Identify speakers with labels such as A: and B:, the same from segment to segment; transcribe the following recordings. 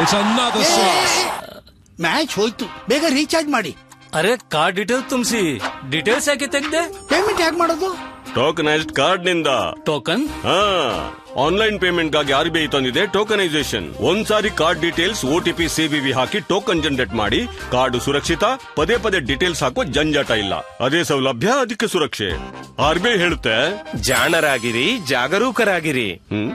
A: It's another six.
B: Match ಹೋಯ್ತು ಬೇಗ recharge ಮಾಡಿ
C: ಅರೆ ಕಾರ್ಡ್ ಡೀಟೇಲ್ ತುಂಬಿಸಿ ಡೀಟೇಲ್ಸ್ ಯಾಕೆ ತೆಗ್ದೆ
B: ಪೇಮೆಂಟ್ ಹೇಗೆ ಮಾಡೋದು
D: ಟೋಕನೈಸ್ಡ್ ಕಾರ್ಡ್ ನಿಂದ
C: ಟೋಕನ್
D: ಹಾ ಆನ್ಲೈನ್ ಪೇಮೆಂಟ್ ಗಾಗಿ ಆರ್ ಬಿ ಐ ತಂದಿದೆ ಟೋಕನೈಸೇಷನ್ ಒಂದ್ಸಾರಿ ಕಾರ್ಡ್ ಡೀಟೇಲ್ಸ್ ಓಟಿಪಿ ಸಿಬಿವಿ ಹಾಕಿ ಟೋಕನ್ ಜನರೇಟ್ ಮಾಡಿ ಕಾರ್ಡ್ ಸುರಕ್ಷಿತ ಪದೇ ಪದೇ ಡೀಟೇಲ್ಸ್ ಹಾಕೋ ಜಂಜಾಟ ಇಲ್ಲ ಅದೇ ಸೌಲಭ್ಯ ಅದಕ್ಕೆ ಸುರಕ್ಷೆ ಆರ್ ಬಿ ಐ ಹೇಳುತ್ತೆ
E: ಜಾಣರಾಗಿರಿ ಜಾಗರೂಕರಾಗಿರಿ
D: ಹ್ಮ್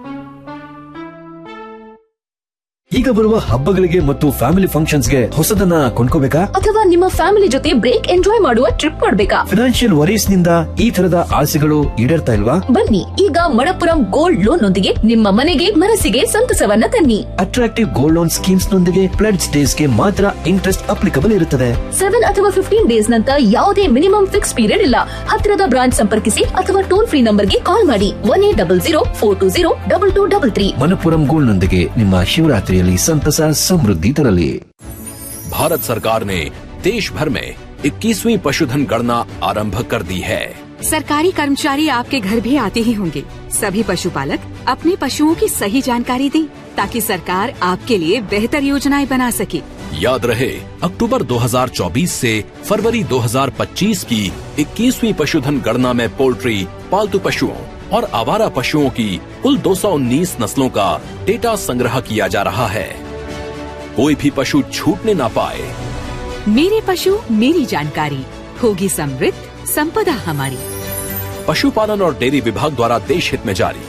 F: ಈಗ ಬರುವ ಹಬ್ಬಗಳಿಗೆ ಮತ್ತು ಫ್ಯಾಮಿಲಿ ಫಂಕ್ಷನ್ಸ್ಗೆ ಹೊಸದನ್ನ ಕೊಂಡ್ಕೋಬೇಕಾ
G: ಅಥವಾ ನಿಮ್ಮ ಫ್ಯಾಮಿಲಿ ಜೊತೆ ಬ್ರೇಕ್ ಎಂಜಾಯ್ ಮಾಡುವ ಟ್ರಿಪ್ ಮಾಡ್ಬೇಕಾ
F: ಫಿನಾನ್ಷಿಯಲ್ ವರೀಸ್ ನಿಂದ ಈ ತರದ ಆಸೆಗಳು ಈಡೇರ್ತಾ ಇಲ್ವಾ
G: ಬನ್ನಿ ಈಗ ಮಣಪುರಂ ಗೋಲ್ಡ್ ಲೋನ್ ನೊಂದಿಗೆ ನಿಮ್ಮ ಮನೆಗೆ ಮನಸ್ಸಿಗೆ ಸಂತಸವನ್ನ ತನ್ನಿ
F: ಅಟ್ರಾಕ್ಟಿವ್ ಗೋಲ್ಡ್ ಲೋನ್ ಸ್ಕೀಮ್ಸ್ ನೊಂದಿಗೆ ಪ್ಲೆಡ್ ಡೇಸ್ ಗೆ ಮಾತ್ರ ಇಂಟ್ರೆಸ್ಟ್ ಅಪ್ಲಿಕಬಲ್ ಇರುತ್ತದೆ
G: ಸೆವೆನ್ ಅಥವಾ ಫಿಫ್ಟೀನ್ ಡೇಸ್ ನಂತರ ಯಾವುದೇ ಮಿನಿಮಮ್ ಫಿಕ್ಸ್ ಪೀರಿಯಡ್ ಇಲ್ಲ ಹತ್ತಿರದ ಬ್ರಾಂಚ್ ಸಂಪರ್ಕಿಸಿ ಅಥವಾ ಟೋಲ್ ಫ್ರೀ ನಂಬರ್ಗೆ ಕಾಲ್ ಮಾಡಿ one eight double zero four two zero double two double three
F: Manappuram gold ನೊಂದಿಗೆ ನಿಮ್ಮ ಶಿವರಾತ್ರಿಯಲ್ಲಿ ಸಂತಸ ಸಮೃದ್ಧಿ ತರಲಿ
H: भारत सरकार ने देश भर में 21वीं पशुधन गणना आरंभ कर दी है
I: सरकारी कर्मचारी आपके घर भी आते ही होंगे सभी पशुपालक अपने पशुओं की सही जानकारी दें ताकि सरकार आपके लिए बेहतर योजनाएं बना सके
H: याद रहे अक्टूबर 2024 से फरवरी 2025 की 21वीं पशुधन गणना में पोल्ट्री पालतू पशुओं और आवारा पशुओं की कुल 219 नस्लों का डेटा संग्रह किया जा रहा है कोई भी पशु छूटने ना पाए
I: मेरे पशु मेरी जानकारी होगी समृद्ध संपदा हमारी
H: पशुपालन और डेयरी विभाग द्वारा देश हित में जारी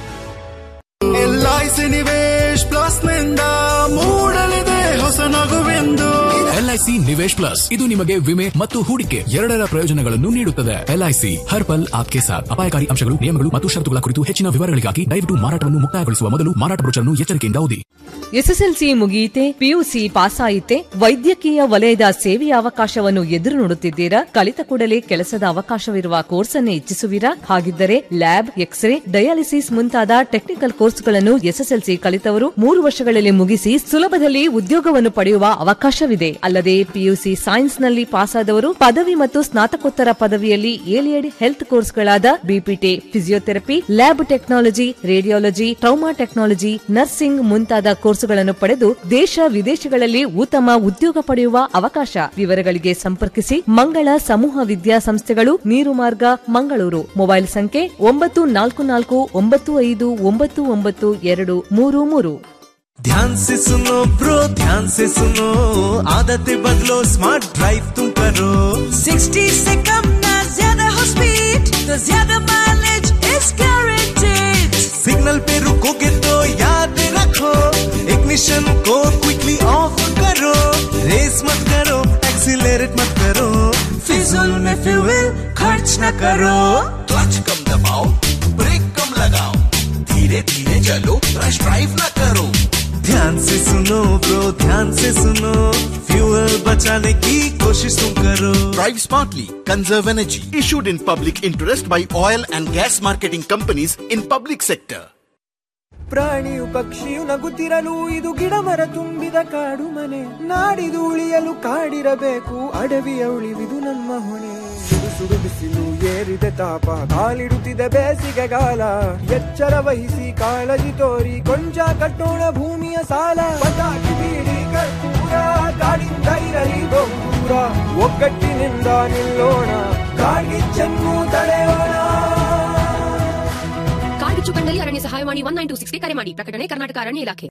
J: ಎಲ್ಐಸಿ ನಿವೇಶ್ ಪ್ಲಸ್ ನಿಂದ ಮೂಡಲಿದೆ ಹೊಸ ನಗುವೆಂದು
K: ಎಲ್ಐಸಿ ನಿವೇಶ್ ಪ್ಲಸ್ ಇದು ನಿಮಗೆ ವಿಮೆ ಮತ್ತು ಹೂಡಿಕೆ ಎರಡರ ಪ್ರಯೋಜನಗಳನ್ನು ನೀಡುತ್ತದೆ ಎಲ್ಐಸಿ ಹರ್ ಪಲ್ ಆಪ್ಕೆ ಸಾಥ್ ಅಪಾಯಕಾರಿ ಅಂಶಗಳು ನಿಯಮಗಳು ಮತ್ತು ಷರತ್ತುಗಳ ಕುರಿತು ಹೆಚ್ಚಿನ ವಿವರಗಳಿಗಾಗಿ ದಯವಿಟ್ಟು ಮಾರಾಟವನ್ನು ಮುಕ್ತಾಯಗೊಳಿಸುವ ಮೊದಲು ಮಾರಾಟ ಬ್ರೋಚರ್ನ್ನು ಎಚ್ಚರಿಕೆಯಿಂದ ಓದಿ
L: ಎಸ್ಎಸ್ಎಲ್ಸಿ ಮುಗಿಯಿತೆ ಪಿಯುಸಿ ಪಾಸ್ ಆಯಿತೆ ವೈದ್ಯಕೀಯ ವಲಯದ ಸೇವೆಯ ಅವಕಾಶವನ್ನು ಎದುರು ನೋಡುತ್ತಿದ್ದೀರಾ ಕಲಿತ ಕೂಡಲೇ ಕೆಲಸದ ಅವಕಾಶವಿರುವ ಕೋರ್ಸ್ ಅನ್ನು ಇಚ್ಛಿಸುವಿರಾ ಹಾಗಿದ್ದರೆ ಲ್ಯಾಬ್ ಎಕ್ಸ್ರೇ ಡಯಾಲಿಸಿಸ್ ಮುಂತಾದ ಟೆಕ್ನಿಕಲ್ ಕೋರ್ಸ್ಗಳನ್ನು ಎಸ್ಎಸ್ಎಲ್ಸಿ ಕಲಿತವರು ಮೂರು ವರ್ಷಗಳಲ್ಲಿ ಮುಗಿಸಿ ಸುಲಭದಲ್ಲಿ ಉದ್ಯೋಗವನ್ನು ಪಡೆಯುವ ಅವಕಾಶವಿದೆ ಅಲ್ಲದೆ ಪಿಯುಸಿ ಸೈನ್ಸ್ನಲ್ಲಿ ಪಾಸಾದವರು ಪದವಿ ಮತ್ತು ಸ್ನಾತಕೋತ್ತರ ಪದವಿಯಲ್ಲಿ ಏಲಿಯಡ್ ಹೆಲ್ತ್ ಕೋರ್ಸ್ಗಳಾದ BPT physiotherapy lab technology radiology trauma technology nursing ಮುಂತಾದ ಕೋರ್ಸುಗಳನ್ನು ಪಡೆದು ದೇಶ ವಿದೇಶಗಳಲ್ಲಿ ಉತ್ತಮ ಉದ್ಯೋಗ ಪಡೆಯುವ ಅವಕಾಶ ವಿವರಗಳಿಗೆ ಸಂಪರ್ಕಿಸಿ ಮಂಗಳ ಸಮೂಹ ವಿದ್ಯಾಸಂಸ್ಥೆಗಳು ನೀರು ಮಾರ್ಗ ಮಂಗಳೂರು ಮೊಬೈಲ್ ಸಂಖ್ಯೆ ಒಂಬತ್ತು ನಾಲ್ಕು ನಾಲ್ಕು ಒಂಬತ್ತು ಐದು ಒಂಬತ್ತು ಒಂಬತ್ತು ಎರಡು ಮೂರು ಮೂರು
J: ध्यान से सुनो ब्रो ध्यान से सुनो आदतें बदलो स्मार्ट ड्राइव तुम करो 60 से कम ना ज्यादा हो स्पीड तो ज्यादा माइलेज इज गारंटेड सिग्नल पे रुकोगे तो याद रखो इग्निशन को क्विकली ऑफ करो रेस मत करो एक्सीलरेट मत करो फिजूल में फ्यूल खर्च न करो क्लच कम दबाओ ब्रेक कम लगाओ धीरे धीरे चलो रश ड्राइव न करो ध्यान से सुनो ब्रो ध्यान से सुनो फ्यूल बचाने की कोशिश तुम करो
M: Drive smartly. Conserve energy. Issued in public interest by oil and gas marketing companies in public sector.
N: ಪ್ರಾಣಿಯು ಪಕ್ಷಿಯು ನಗುತ್ತಿರಲು ಇದು ಗಿಡ ಮರ ತುಂಬಿದ ಕಾಡು ಮನೆ ನಾಡಿದು ಉಳಿಯಲು ಕಾಡಿರಬೇಕು ಅಡವಿಯ ಉಳಿವಿದು ನಮ್ಮ ಹೊಣೆ ಸುಡು ಸುಡು ಬಿಸಿಲು ಏರಿದೆ ತಾಪ ಕಾಲಿಡುತ್ತಿದೆ ಬೇಸಿಗೆಗಾಲ ಎಚ್ಚರ ವಹಿಸಿ ಕಾಳಜಿ ತೋರಿ ಕೊಂಚ ಕಟ್ಟೋಣ ಭೂಮಿಯ ಸಾಲ ಪಟಾಕಿ ಬೀಡಿ ಕರ್ಪೂರ ಕಾಡಿಂದ ಇರಲಿ ಬಹುದೂರ ಒಗ್ಗಟ್ಟಿನಿಂದ ನಿಲ್ಲೋಣ ಕಾಡ್ಗಿಚ್ಚನ್ನು ತಡೆಯೋಣ
O: ಕಾಡ್ಗಿಚ್ಚು ಕಂಡಲ್ಲಿ ಅರಣ್ಯ ಸಹಾಯವಾಣಿ ಒನ್ ನೈನ್ ಟು ಸಿಕ್ಸ್ಗೆ ಕರೆ ಮಾಡಿ ಪ್ರಕಟಣೆ ಕರ್ನಾಟಕ ಅರಣ್ಯ ಇಲಾಖೆ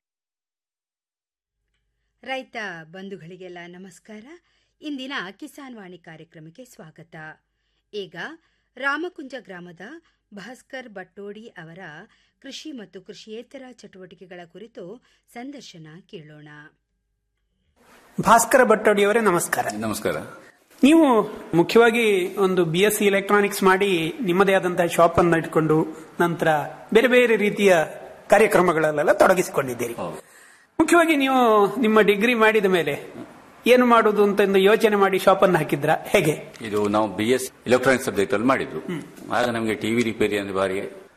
P: ರೈತ ಬಂಧುಗಳಿಗೆಲ್ಲ ನಮಸ್ಕಾರ ಇಂದಿನ ಕಿಸಾನ್ ವಾಣಿ ಕಾರ್ಯಕ್ರಮಕ್ಕೆ ಸ್ವಾಗತ ಈಗ ರಾಮಕುಂಜ ಗ್ರಾಮದ ಭಾಸ್ಕರ್ ಬಟ್ಟೋಡಿ ಅವರ ಕೃಷಿ ಮತ್ತು ಕೃಷಿಯೇತರ ಚಟುವಟಿಕೆಗಳ ಕುರಿತು ಸಂದರ್ಶನ ಕೇಳೋಣ
Q: ಭಾಸ್ಕರ ಭಟ್ಟೋಡಿಯವರೇ ನಮಸ್ಕಾರ
R: ನಮಸ್ಕಾರ
Q: ನೀವು ಮುಖ್ಯವಾಗಿ ಒಂದು ಬಿ ಎಸ್ ಸಿ ಎಲೆಕ್ಟ್ರಾನಿಕ್ಸ್ ಮಾಡಿ ನಿಮ್ಮದೇ ಆದಂತಹ ಶಾಪ್ ಅನ್ನು ಇಟ್ಕೊಂಡು ನಂತರ ಬೇರೆ ಬೇರೆ ರೀತಿಯ ಕಾರ್ಯಕ್ರಮಗಳಲ್ಲೆಲ್ಲ ತೊಡಗಿಸಿಕೊಂಡಿದ್ದೀರಿ ಮುಖ್ಯವಾಗಿ ನೀವು ನಿಮ್ಮ ಡಿಗ್ರಿ ಮಾಡಿದ ಮೇಲೆ ಏನು ಮಾಡುದು ಅಂತ ಒಂದು ಯೋಚನೆ ಮಾಡಿ ಶಾಪ್ ಅನ್ನು ಹಾಕಿದ್ರ ಹೇಗೆ
R: ಇದು ನಾವು ಬಿ ಎಸ್ ಎಲೆಕ್ಟ್ರಾನಿಕ್ ಸಬ್ಜೆಕ್ಟ್ ಅಲ್ಲಿ ಮಾಡಿದ್ದು ಆಗ ನಮಗೆ ಟಿವಿ ರಿಪೇರಿ ಅಂದ್ರೆ ಬಾರಿ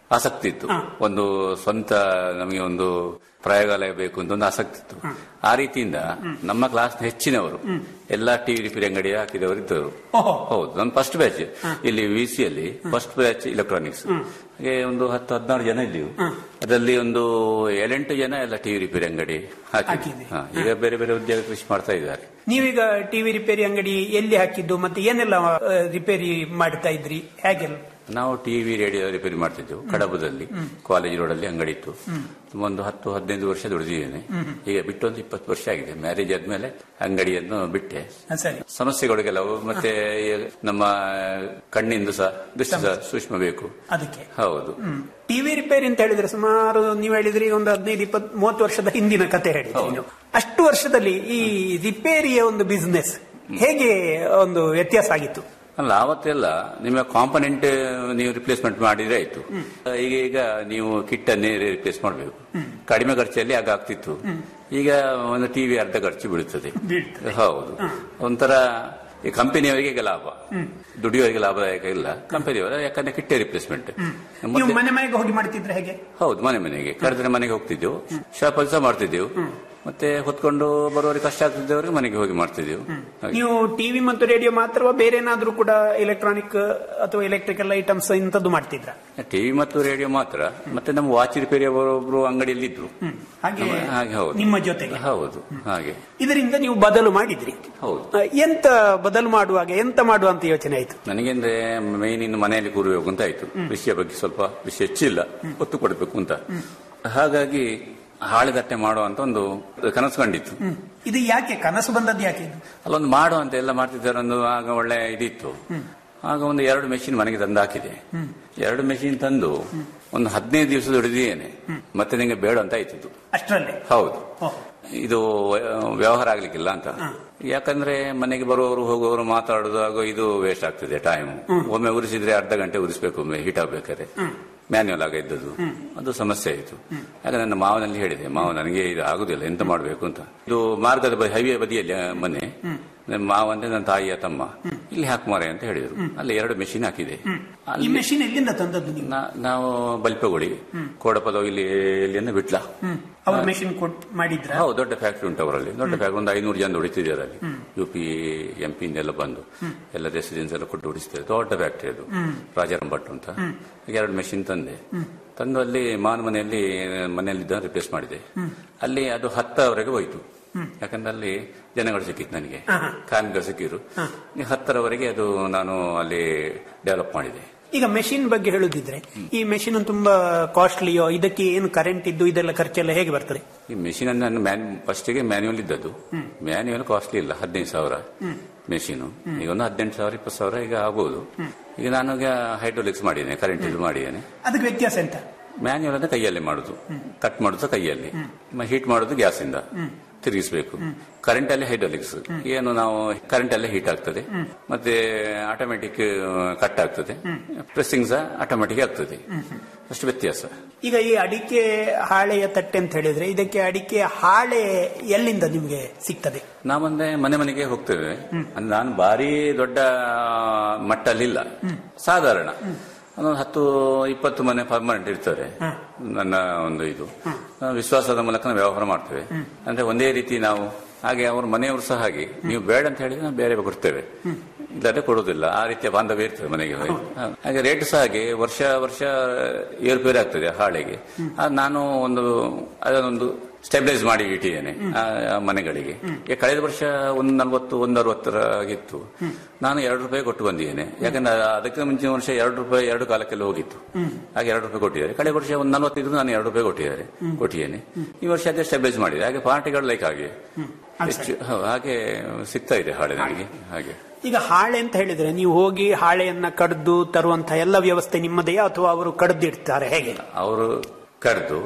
A: ಆಸಕ್ತಿ ಇತ್ತು ಒಂದು ಸ್ವಂತ ನಮಗೆ ಒಂದು ಪ್ರಯೋಗಾಲಯ ಬೇಕು ಅಂತ ಒಂದು ಆಸಕ್ತಿ ಇತ್ತು ಆ ರೀತಿಯಿಂದ ನಮ್ಮ ಕ್ಲಾಸ್ ಹೆಚ್ಚಿನವರು ಎಲ್ಲಾ ಟಿವಿ ರಿಪೇರಿ ಅಂಗಡಿ ಹಾಕಿದವರು ಇದ್ದರು ಹೌದು ನನ್ನ ಫಸ್ಟ್ ಬ್ಯಾಚ್ ಇಲ್ಲಿ ವಿ ಸಿ ಅಲ್ಲಿ ಫಸ್ಟ್ ಬ್ಯಾಚ್ ಇಲೆಕ್ಟ್ರಾನಿಕ್ಸ್ ಹಾಗೆ ಒಂದು ಹತ್ತು ಹದಿನಾರು ಜನ ಇದ್ದೀವಿ ಅದರಲ್ಲಿ ಒಂದು ಏಳೆಂಟು ಜನ ಎಲ್ಲ ಟಿವಿ ರಿಪೇರಿ ಅಂಗಡಿ ಹಾಕಿ ಹಾ, ಈಗ ಬೇರೆ ಬೇರೆ ಉದ್ಯೋಗ ಕೃಷಿ ಮಾಡ್ತಾ ಇದ್ದಾರೆ
Q: ನೀವೀಗ ಟಿವಿ ರಿಪೇರಿ ಅಂಗಡಿ ಎಲ್ಲಿ ಹಾಕಿದ್ದು ಮತ್ತೆ ಏನೆಲ್ಲ ಆ, ರಿಪೇರಿ ಮಾಡ್ತಾ ಇದ್ರಿ ಹೇಗೆಲ್ಲ
A: ನಾವು ಟಿವಿ ರೇಡಿಯೋ ರಿಪೇರಿ ಮಾಡ್ತಿದ್ದೆವು ಕಡಬದಲ್ಲಿ ಕಾಲೇಜ್ ರೋಡ್ ಅಲ್ಲಿ ಅಂಗಡಿ ಇತ್ತು ಒಂದು ಹತ್ತು ಹದಿನೈದು ವರ್ಷ ದುಡಿದಿದ್ದೇನೆ ಈಗ ಬಿಟ್ಟು ಒಂದು ಇಪ್ಪತ್ತು ವರ್ಷ ಆಗಿದೆ ಮ್ಯಾರೇಜ್ ಆದ್ಮೇಲೆ ಅಂಗಡಿಯನ್ನು ಬಿಟ್ಟೆ
Q: ಸರಿ
A: ಸಮಸ್ಯೆಗಳು ಕೆಲವು ಮತ್ತೆ ಈ ನಮ್ಮ ಕಣ್ಣಿಂದು ಸಹ ದೃಷ್ಟಿ ಸಹ ಸೂಕ್ಷ್ಮ ಬೇಕು
Q: ಅದಕ್ಕೆ
A: ಹೌದು
Q: ಟಿವಿ ರಿಪೇರಿ ಅಂತ ಹೇಳಿದ್ರೆ ಸುಮಾರು ನೀವು ಹೇಳಿದ್ರಿ ಒಂದು ಹದಿನೈದು ಇಪ್ಪತ್ ಮೂವತ್ತು ವರ್ಷದ ಹಿಂದಿನ ಕತೆ ಹೇಳಿದ್ರಿ ನೀವು ಅಷ್ಟು ವರ್ಷದಲ್ಲಿ ಈ ರಿಪೇರಿಯ ಒಂದು ಬಿಸ್ನೆಸ್ ಹೇಗೆ ಒಂದು ವ್ಯತ್ಯಾಸ ಆಗಿತ್ತು
A: ಅಲ್ಲ ಅವತ್ತೆಲ್ಲ ನಿಮ್ಮ ಕಾಂಪನೆಂಟ್ ನೀವು ರಿಪ್ಲೇಸ್ಮೆಂಟ್ ಮಾಡಿದ್ರೆ ಆಯ್ತು ಈಗ ಈಗ ನೀವು ಕಿಟ್ ಅನ್ನೇ ರಿಪ್ಲೇಸ್ ಮಾಡಬೇಕು ಕಡಿಮೆ ಖರ್ಚಲ್ಲಿ ಆಗ ಆಗ್ತಿತ್ತು ಈಗ ಒಂದು ಟಿವಿ ಅರ್ಧ ಖರ್ಚು ಬೀಳುತ್ತದೆ ಹೌದು ಒಂಥರ ಈ ಕಂಪನಿಯವರಿಗೆ ಈಗ ಲಾಭ ದುಡಿಯೋರಿಗೆ ಲಾಭದಾಯಕ ಇಲ್ಲ ಕಂಪನಿಯವರ ಯಾಕಂದ್ರೆ ಕಿಟ್ಟೆ ರಿಪ್ಲೇಸ್ಮೆಂಟ್
Q: ನೀವು ಮನೆ ಮನೆಗೆ ಹೋಗಿ ಮಾಡ್ತಿದ್ರೆ ಹೇಗೆ
A: ಹೌದು ಮನೆ ಮನೆಗೆ ಕರೆದ್ರೆ ಮನೆಗೆ ಹೋಗ್ತಿದ್ದೆವು ಶಾಪ್ ಸಹ ಮಾಡ್ತಿದ್ದೆವು ಮತ್ತೆ ಹೊತ್ಕೊಂಡು ಬರುವವರಿಗೆ ಕಷ್ಟ ಆಗ್ತಿದ್ದವರಿಗೆ ಮನೆಗೆ ಹೋಗಿ ಮಾಡ್ತಿದ್ದೆವು ಹಾಗೆ.
Q: ನೀವು ಟಿವಿ ಮತ್ತು ರೇಡಿಯೋ ಮಾತ್ರವಾ ಬೇರೆ ಏನಾದ್ರೂ ಕೂಡ ಎಲೆಕ್ಟ್ರಾನಿಕ್ ಅಥವಾ ಎಲೆಕ್ಟ್ರಿಕಲ್ ಐಟಮ್ಸ್ ಇಂಥದ್ದು ಮಾಡ್ತಿದ್ರ
A: ಟಿವಿ ಮತ್ತು ರೇಡಿಯೋ ಮಾತ್ರ ಮತ್ತೆ ನಮ್ಮ ವಾಚ್ ರಿಪೇರಿ ಒಬ್ಬರು ಅಂಗಡಿಯಲ್ಲಿ ಇದ್ರು
Q: ಹಾಗೆ
A: ನಮ್ಮ- ಹಾಗೆ ಹೌದು
Q: ನಿಮ್ಮ ಜೊತೆಗೆ
A: ಹೌದು ಹಾಗೆ
Q: ಇದರಿಂದ ನೀವು ಬದಲು ಮಾಡಿದ್ರಿ
A: ಹೌದು
Q: ಆ, ಎಂತ ಬದಲು ಮಾಡುವಾಗ ಎಂತ ಮಾಡುವ ಅಂತ ಯೋಚನೆ ಆಯ್ತು
A: ನನಗೆ ಅಂದ್ರೆ ಮೇನ್ ಇನ್ನು ಮನೆಯಲ್ಲಿ ಕೂರಬೇಕು ಅಂತ ಆಯ್ತು ವಿಷಯ ಬಗ್ಗೆ ಸ್ವಲ್ಪ ವಿಷಯ ಹೆಚ್ಚಿಲ್ಲ ಒತ್ತು ಕೊಡಬೇಕು ಅಂತ ಹಾಗಾಗಿ ಹಾಳೆಗಟ್ಟೆ ಮಾಡುವಂತ ಒಂದು ಕನಸು ಕಂಡಿತ್ತು
Q: ಇದು ಯಾಕೆ ಕನಸು ಬಂದದ್ದು ಯಾಕೆ ಇದು
A: ಅಲ್ಲೊಂದು ಮಾಡುವ ಅಂತ ಎಲ್ಲ ಮಾಡ್ತಿದ್ದಾರೆ ಒಂದು ಆಗ ಒಳ್ಳೆ ಇದಿತ್ತು ಆಗ ಒಂದು ಎರಡು ಮೆಷಿನ್ ಮನೆಗೆ ತಂದು ಹಾಕಿದೆ ಎರಡು ಮೆಷಿನ್ ತಂದು ಒಂದು ಹದಿನೈದು ದಿವಸ ದುಡಿದೇನೆ ಮತ್ತೆ ನಿಂಗೆ ಬೇಡ ಅಂತ ಆಯ್ತು
Q: ಅಷ್ಟರಲ್ಲೇ
A: ಹೌದು ಇದು ಆ, ವ್ಯವಹಾರ ಆಗ್ಲಿಕ್ಕಿಲ್ಲ ಅಂತ ಯಾಕಂದ್ರೆ ಮನೆಗೆ ಬರುವವರು ಹೋಗುವವರು ಮಾತಾಡೋದು ಹಾಗೂ ಇದು ವೇಸ್ಟ್ ಆಗ್ತದೆ ಟೈಮ್ ಒಮ್ಮೆ ಉರಿಸಿದ್ರೆ ಅರ್ಧ ಗಂಟೆ ಉರಿಸ್ಬೇಕು ಒಮ್ಮೆ ಹೀಟ್ ಆಗ್ಬೇಕಾದ್ರೆ ಮ್ಯಾನ್ಯುವಲ್ ಆಗ ಇದ್ದದ್ದು ಅದು ಸಮಸ್ಯೆ ಆಯಿತು ಯಾಕಂದ್ರೆ ನನ್ನ ಮಾವನಲ್ಲಿ ಹೇಳಿದೆ ಮಾವ ನನಗೆ ಇದು ಆಗುದಿಲ್ಲ ಎಂತ ಮಾಡಬೇಕು ಅಂತ ಇದು ಮಾರ್ಗದ ಬದಿ ಹೈವೇ ಬದಿಯಲ್ಲಿ ಆ, ಮನೆ ನನ್ನ ಮಾವ ಅಂದ್ರೆ ನನ್ನ ತಾಯಿಯ ತಮ್ಮ ಇಲ್ಲಿ ಹಾಕುಮಾರೆ ಅಂತ ಹೇಳಿದ್ರು ಅಲ್ಲಿ ಎರಡು ಮೆಷಿನ್ ಹಾಕಿದೆ
Q: ಈ ಮೆಷಿನ್ ಎಲ್ಲಿಂದ ತಂದದ್ದು ನೀವು
A: ನಾ- ನಾವು ಬಲ್ಪಗುಡಿ ಕೋಡಪದ ಇಲ್ಲಿ ಇಲ್ಲಿಂದ ಬಿಟ್ಲ
Q: ಅವ್ರ ಮೆಷಿನ್ ಕೊಟ್ ಮಾಡಿದ್ರ
A: ಹೌದು ದೊಡ್ಡ ಫ್ಯಾಕ್ಟ್ರಿ ಉಂಟು ಅವರಲ್ಲಿ ದೊಡ್ಡ ಫ್ಯಾಕ್ಟ್ರಿ ಒಂದು ಐನೂರು ಜನ ಹೊಡಿತಿದ್ದಾರೆ ಅಲ್ಲಿ ಯು ಪಿ ಎಂ ಪಿ ಎಲ್ಲ ಬಂದು ಎಲ್ಲ ರೆಸಿಡೆನ್ಸ್ ಎಲ್ಲ ಕೊಟ್ಟು ಹೊಡಿಸ್ತಾರೆ ದೊಡ್ಡ ಫ್ಯಾಕ್ಟ್ರಿ ಅದು ರಾಜಾರಾಮ್ ಭಟ್ ಅಂತ ಈಗ ಎರಡು ಮೆಷಿನ್ ತಂದೆ ತಂದು ಅಲ್ಲಿ ಮಾನ ಮನೆಯಲ್ಲಿ ಮನೆಯಲ್ಲಿದ್ದ ರಿಪ್ಲೇಸ್ ಮಾಡಿದೆ ಅಲ್ಲಿ ಅದು ಹತ್ತರವರೆಗೆ ಹೋಯ್ತು ಯಾಕಂದ್ರೆ ಅಲ್ಲಿ ಜನಗಳು ಸಿಕ್ಕಿತ್ತು ನನಗೆ ಕಾರ್ಮಿಕರು ಸಿಕ್ಕಿದ್ರು ಈ ಹತ್ತರವರೆಗೆ ಅದು ನಾನು ಅಲ್ಲಿ ಡೆವಲಪ್ ಮಾಡಿದೆ
Q: ಈಗ ಮೆಷಿನ್ ಬಗ್ಗೆ ಹೇಳುದಿದ್ರೆ ಈ ಮೆಷಿನ್ ತುಂಬಾ ಕಾಸ್ಟ್ಲಿಯೋ ಇದಕ್ಕೆ ಏನು ಕರೆಂಟ್ ಇದ್ದು ಇದೆಲ್ಲ ಖರ್ಚೆಲ್ಲ ಹೇಗೆ ಬರ್ತದೆ
A: ಈ ಮೆಷಿನ್ ಅನ್ನು ಮ್ಯಾನ್ ಫಸ್ಟಿಗೆ ಮ್ಯಾನ್ಯುವಲ್ ಇದ್ದದ್ದು ಮ್ಯಾನ್ಯುವಲ್ ಕಾಸ್ಟ್ಲಿ ಇಲ್ಲ ಹದಿನೈದು ಸಾವಿರ ಮೆಷಿನು ಈಗ ಒಂದು ಹದಿನೆಂಟು ಸಾವಿರ ಇಪ್ಪತ್ತು ಸಾವಿರ ಈಗ ಆಗ್ಬೋದು ಈಗ ನಾನು ಈಗ ಹೈಡ್ರೋಲಿಕ್ಸ್ ಮಾಡಿದ್ದೇನೆ ಕರೆಂಟ್ ಇದು ಮಾಡಿದ್ದೇನೆ
Q: ಅದಕ್ಕೆ ವ್ಯತ್ಯಾಸ ಎಂತ
A: ಮ್ಯಾನ್ಯುವಲ್ ಅಂದ್ರೆ ಕೈಯಲ್ಲೇ ಮಾಡುದು ಕಟ್ ಮಾಡುದು ಕೈಯಲ್ಲಿ ಹೀಟ್ ಮಾಡುದು ಗ್ಯಾಸ್ ಇಂದ ತಿರುಗಿಸಬೇಕು ಕರೆಂಟ್ ಅಲ್ಲಿ ಹೈಡ್ರೋಲಿಕ್ಸ್ ಏನು ನಾವು ಕರೆಂಟ್ ಅಲ್ಲೇ ಹೀಟ್ ಆಗ್ತದೆ ಮತ್ತೆ ಆಟೋಮೆಟಿಕ್ ಕಟ್ ಆಗ್ತದೆ ಪ್ರೆಸ್ಸಿಂಗ್ ಸಹ ಆಟೋಮೆಟಿಕ್ ಆಗ್ತದೆ ಅಷ್ಟು ವ್ಯತ್ಯಾಸ
Q: ಈಗ ಈ ಅಡಿಕೆ ಹಾಳೆಯ ತಟ್ಟೆ ಅಂತ ಹೇಳಿದ್ರೆ ಇದಕ್ಕೆ ಅಡಿಕೆ ಹಾಳೆ ಎಲ್ಲಿಂದ ನಿಮ್ಗೆ ಸಿಗ್ತದೆ
A: ನಾವೊಂದೇ ಮನೆ ಮನೆಗೆ ಹೋಗ್ತೇವೆ ಅಂದ್ರೆ ನಾನು ಭಾರಿ ದೊಡ್ಡ ಮಟ್ಟಲ್ಲಿಲ್ಲ ಸಾಧಾರಣ ಒಂದು ಹತ್ತು ಇಪ್ಪತ್ತು ಮನೆ ಪರ್ಮನೆಂಟ್ ಇರ್ತದೆ ನನ್ನ ಒಂದು ಇದು ನಾವು ವಿಶ್ವಾಸದ ಮೂಲಕ ನಾವು ವ್ಯವಹಾರ ಮಾಡ್ತೇವೆ ಅಂದ್ರೆ ಒಂದೇ ರೀತಿ ನಾವು ಹಾಗೆ ಅವ್ರ ಮನೆಯವರು ಸಹ ಹಾಗೆ ನೀವು ಬೇಡ ಅಂತ ಹೇಳಿದ್ರೆ ನಾವು ಬೇರೆ ಕೊಡ್ತೇವೆ ಇಲ್ಲದೆ ಕೊಡುವುದಿಲ್ಲ ಆ ರೀತಿಯ ಬಾಂಧವ್ಯ ಇರ್ತದೆ ಮನೆಗೆ ಹೋಗಿ. ಹಾಗೆ ರೇಟ್ ಸಹ ಹಾಗೆ ವರ್ಷ ವರ್ಷ ಏರುಪೇರು ಆಗ್ತದೆ ಹಾಳೆಗೆ ಆ ನಾನು ಒಂದು ಅದನ್ನೊಂದು ಸ್ಟೆಬಿಲೈಸ್ ಮಾಡಿ ಇಟ್ಟಿದ್ದೇನೆ ಆ ಆ ಮನೆಗಳಿಗೆ ಈಗ ಕಳೆದ ವರ್ಷ ಒಂದು ನಲ್ವತ್ತು ಒಂದು ಅರವತ್ತರ ಆಗಿತ್ತು ನಾನು ಎರಡು ರೂಪಾಯಿ ಕೊಟ್ಟು ಬಂದಿದ್ದೇನೆ ಯಾಕಂದ್ರೆ ಅ- ಅದಕ್ಕೆ ಮುಂಚಿನ ವರ್ಷ ಎರಡು ರೂಪಾಯಿ ಎರಡು ಕಾಲಕ್ಕೆಲ್ಲ ಹೋಗಿತ್ತು ಹಾಗೆ ಎರಡು ರೂಪಾಯಿ ಕೊಟ್ಟಿದ್ದಾರೆ ಕಳೆದ ವರ್ಷ ಒಂದು ನಲ್ವತ್ತಿದ್ರು ನಾನು ಎರಡು ರೂಪಾಯಿ ಕೊಟ್ಟಿದ್ದಾರೆ ಕೊಟ್ಟಿದ್ದೇನೆ ಈ ವರ್ಷ ಅದೇ ಸ್ಟೆಬಿಲೈಸ್ ಮಾಡಿದೆ ಹಾಗೆ ಪಾರ್ಟಿಗಳು ಲೈಕ್ ಹಾಗೆ ಹೆಚ್ಚು ಹೌದು, ಹಾಗೆ ಸಿಗ್ತಾ ಇದೆ ಹಾಳೆ ನನಗೆ ಹಾಗೆ
Q: ಈಗ ಹಾಳೆ ಅಂತ ಹೇಳಿದ್ರೆ ನೀವು ಹೋಗಿ ಹಾಳೆಯನ್ನ ಕಡ್ದು ತರುವಂತ ಎಲ್ಲ ವ್ಯವಸ್ಥೆ ನಿಮ್ಮದೆಯಾ ಅಥವಾ ಅವರು ಕಡ್ದಿಡ್ತಾರೆ ಹೇಗೆ
A: ಅವರು ಕರೆದು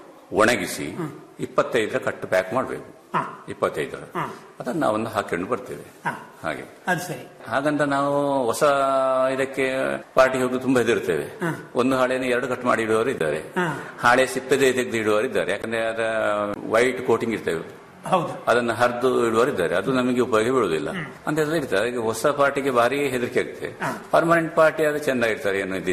A: ಒಣಗಿಸಿ ಇಪ್ಪತ್ತೈದರ ಕಟ್ಟು ಪ್ಯಾಕ್ ಮಾಡಬೇಕು ಇಪ್ಪತ್ತೈದರ ಅದನ್ನ ನಾವೊಂದು ಹಾಕೊಂಡು ಬರ್ತೇವೆ ಹಾಗೆ
Q: ಅದು ಸರಿ
A: ಹಾಗಂತ ನಾವು ಹೊಸ ಇದಕ್ಕೆ ಪಾರ್ಟಿ ಹೋಗಿ ತುಂಬಾ ಹೆದರ್ತೇವೆ ಒಂದು ಹಾಳೆಯನ್ನು ಎರಡು ಕಟ್ ಮಾಡಿ ಇಡುವವರು ಇದ್ದಾರೆ ಹಾಳೆ ಸಿಪ್ಪದೆ ತೆಗೆದು ಇಡುವವರು ಇದ್ದಾರೆ ಯಾಕಂದ್ರೆ ಅದರ ವೈಟ್ ಕೋಟಿಂಗ್ ಇರ್ತೇವೆ
Q: ಹೌದು
A: ಅದನ್ನು ಹರಿದು ಇಡುವವರು ಇದ್ದಾರೆ ಅದು ನಮಗೆ ಉಪಯೋಗ ಬೀಳುವುದಿಲ್ಲ ಅಂತ ಇರ್ತದೆ ಈಗ ಹೊಸ ಪಾರ್ಟಿಗೆ ಭಾರಿ ಹೆದರಿಕೆ ಆಗ್ತದೆ ಪರ್ಮನೆಂಟ್ ಪಾರ್ಟಿ ಆದ್ರೆ ಚೆಂದ ಇರ್ತಾರೆ ಏನೋ ಇದಿಲ್ಲ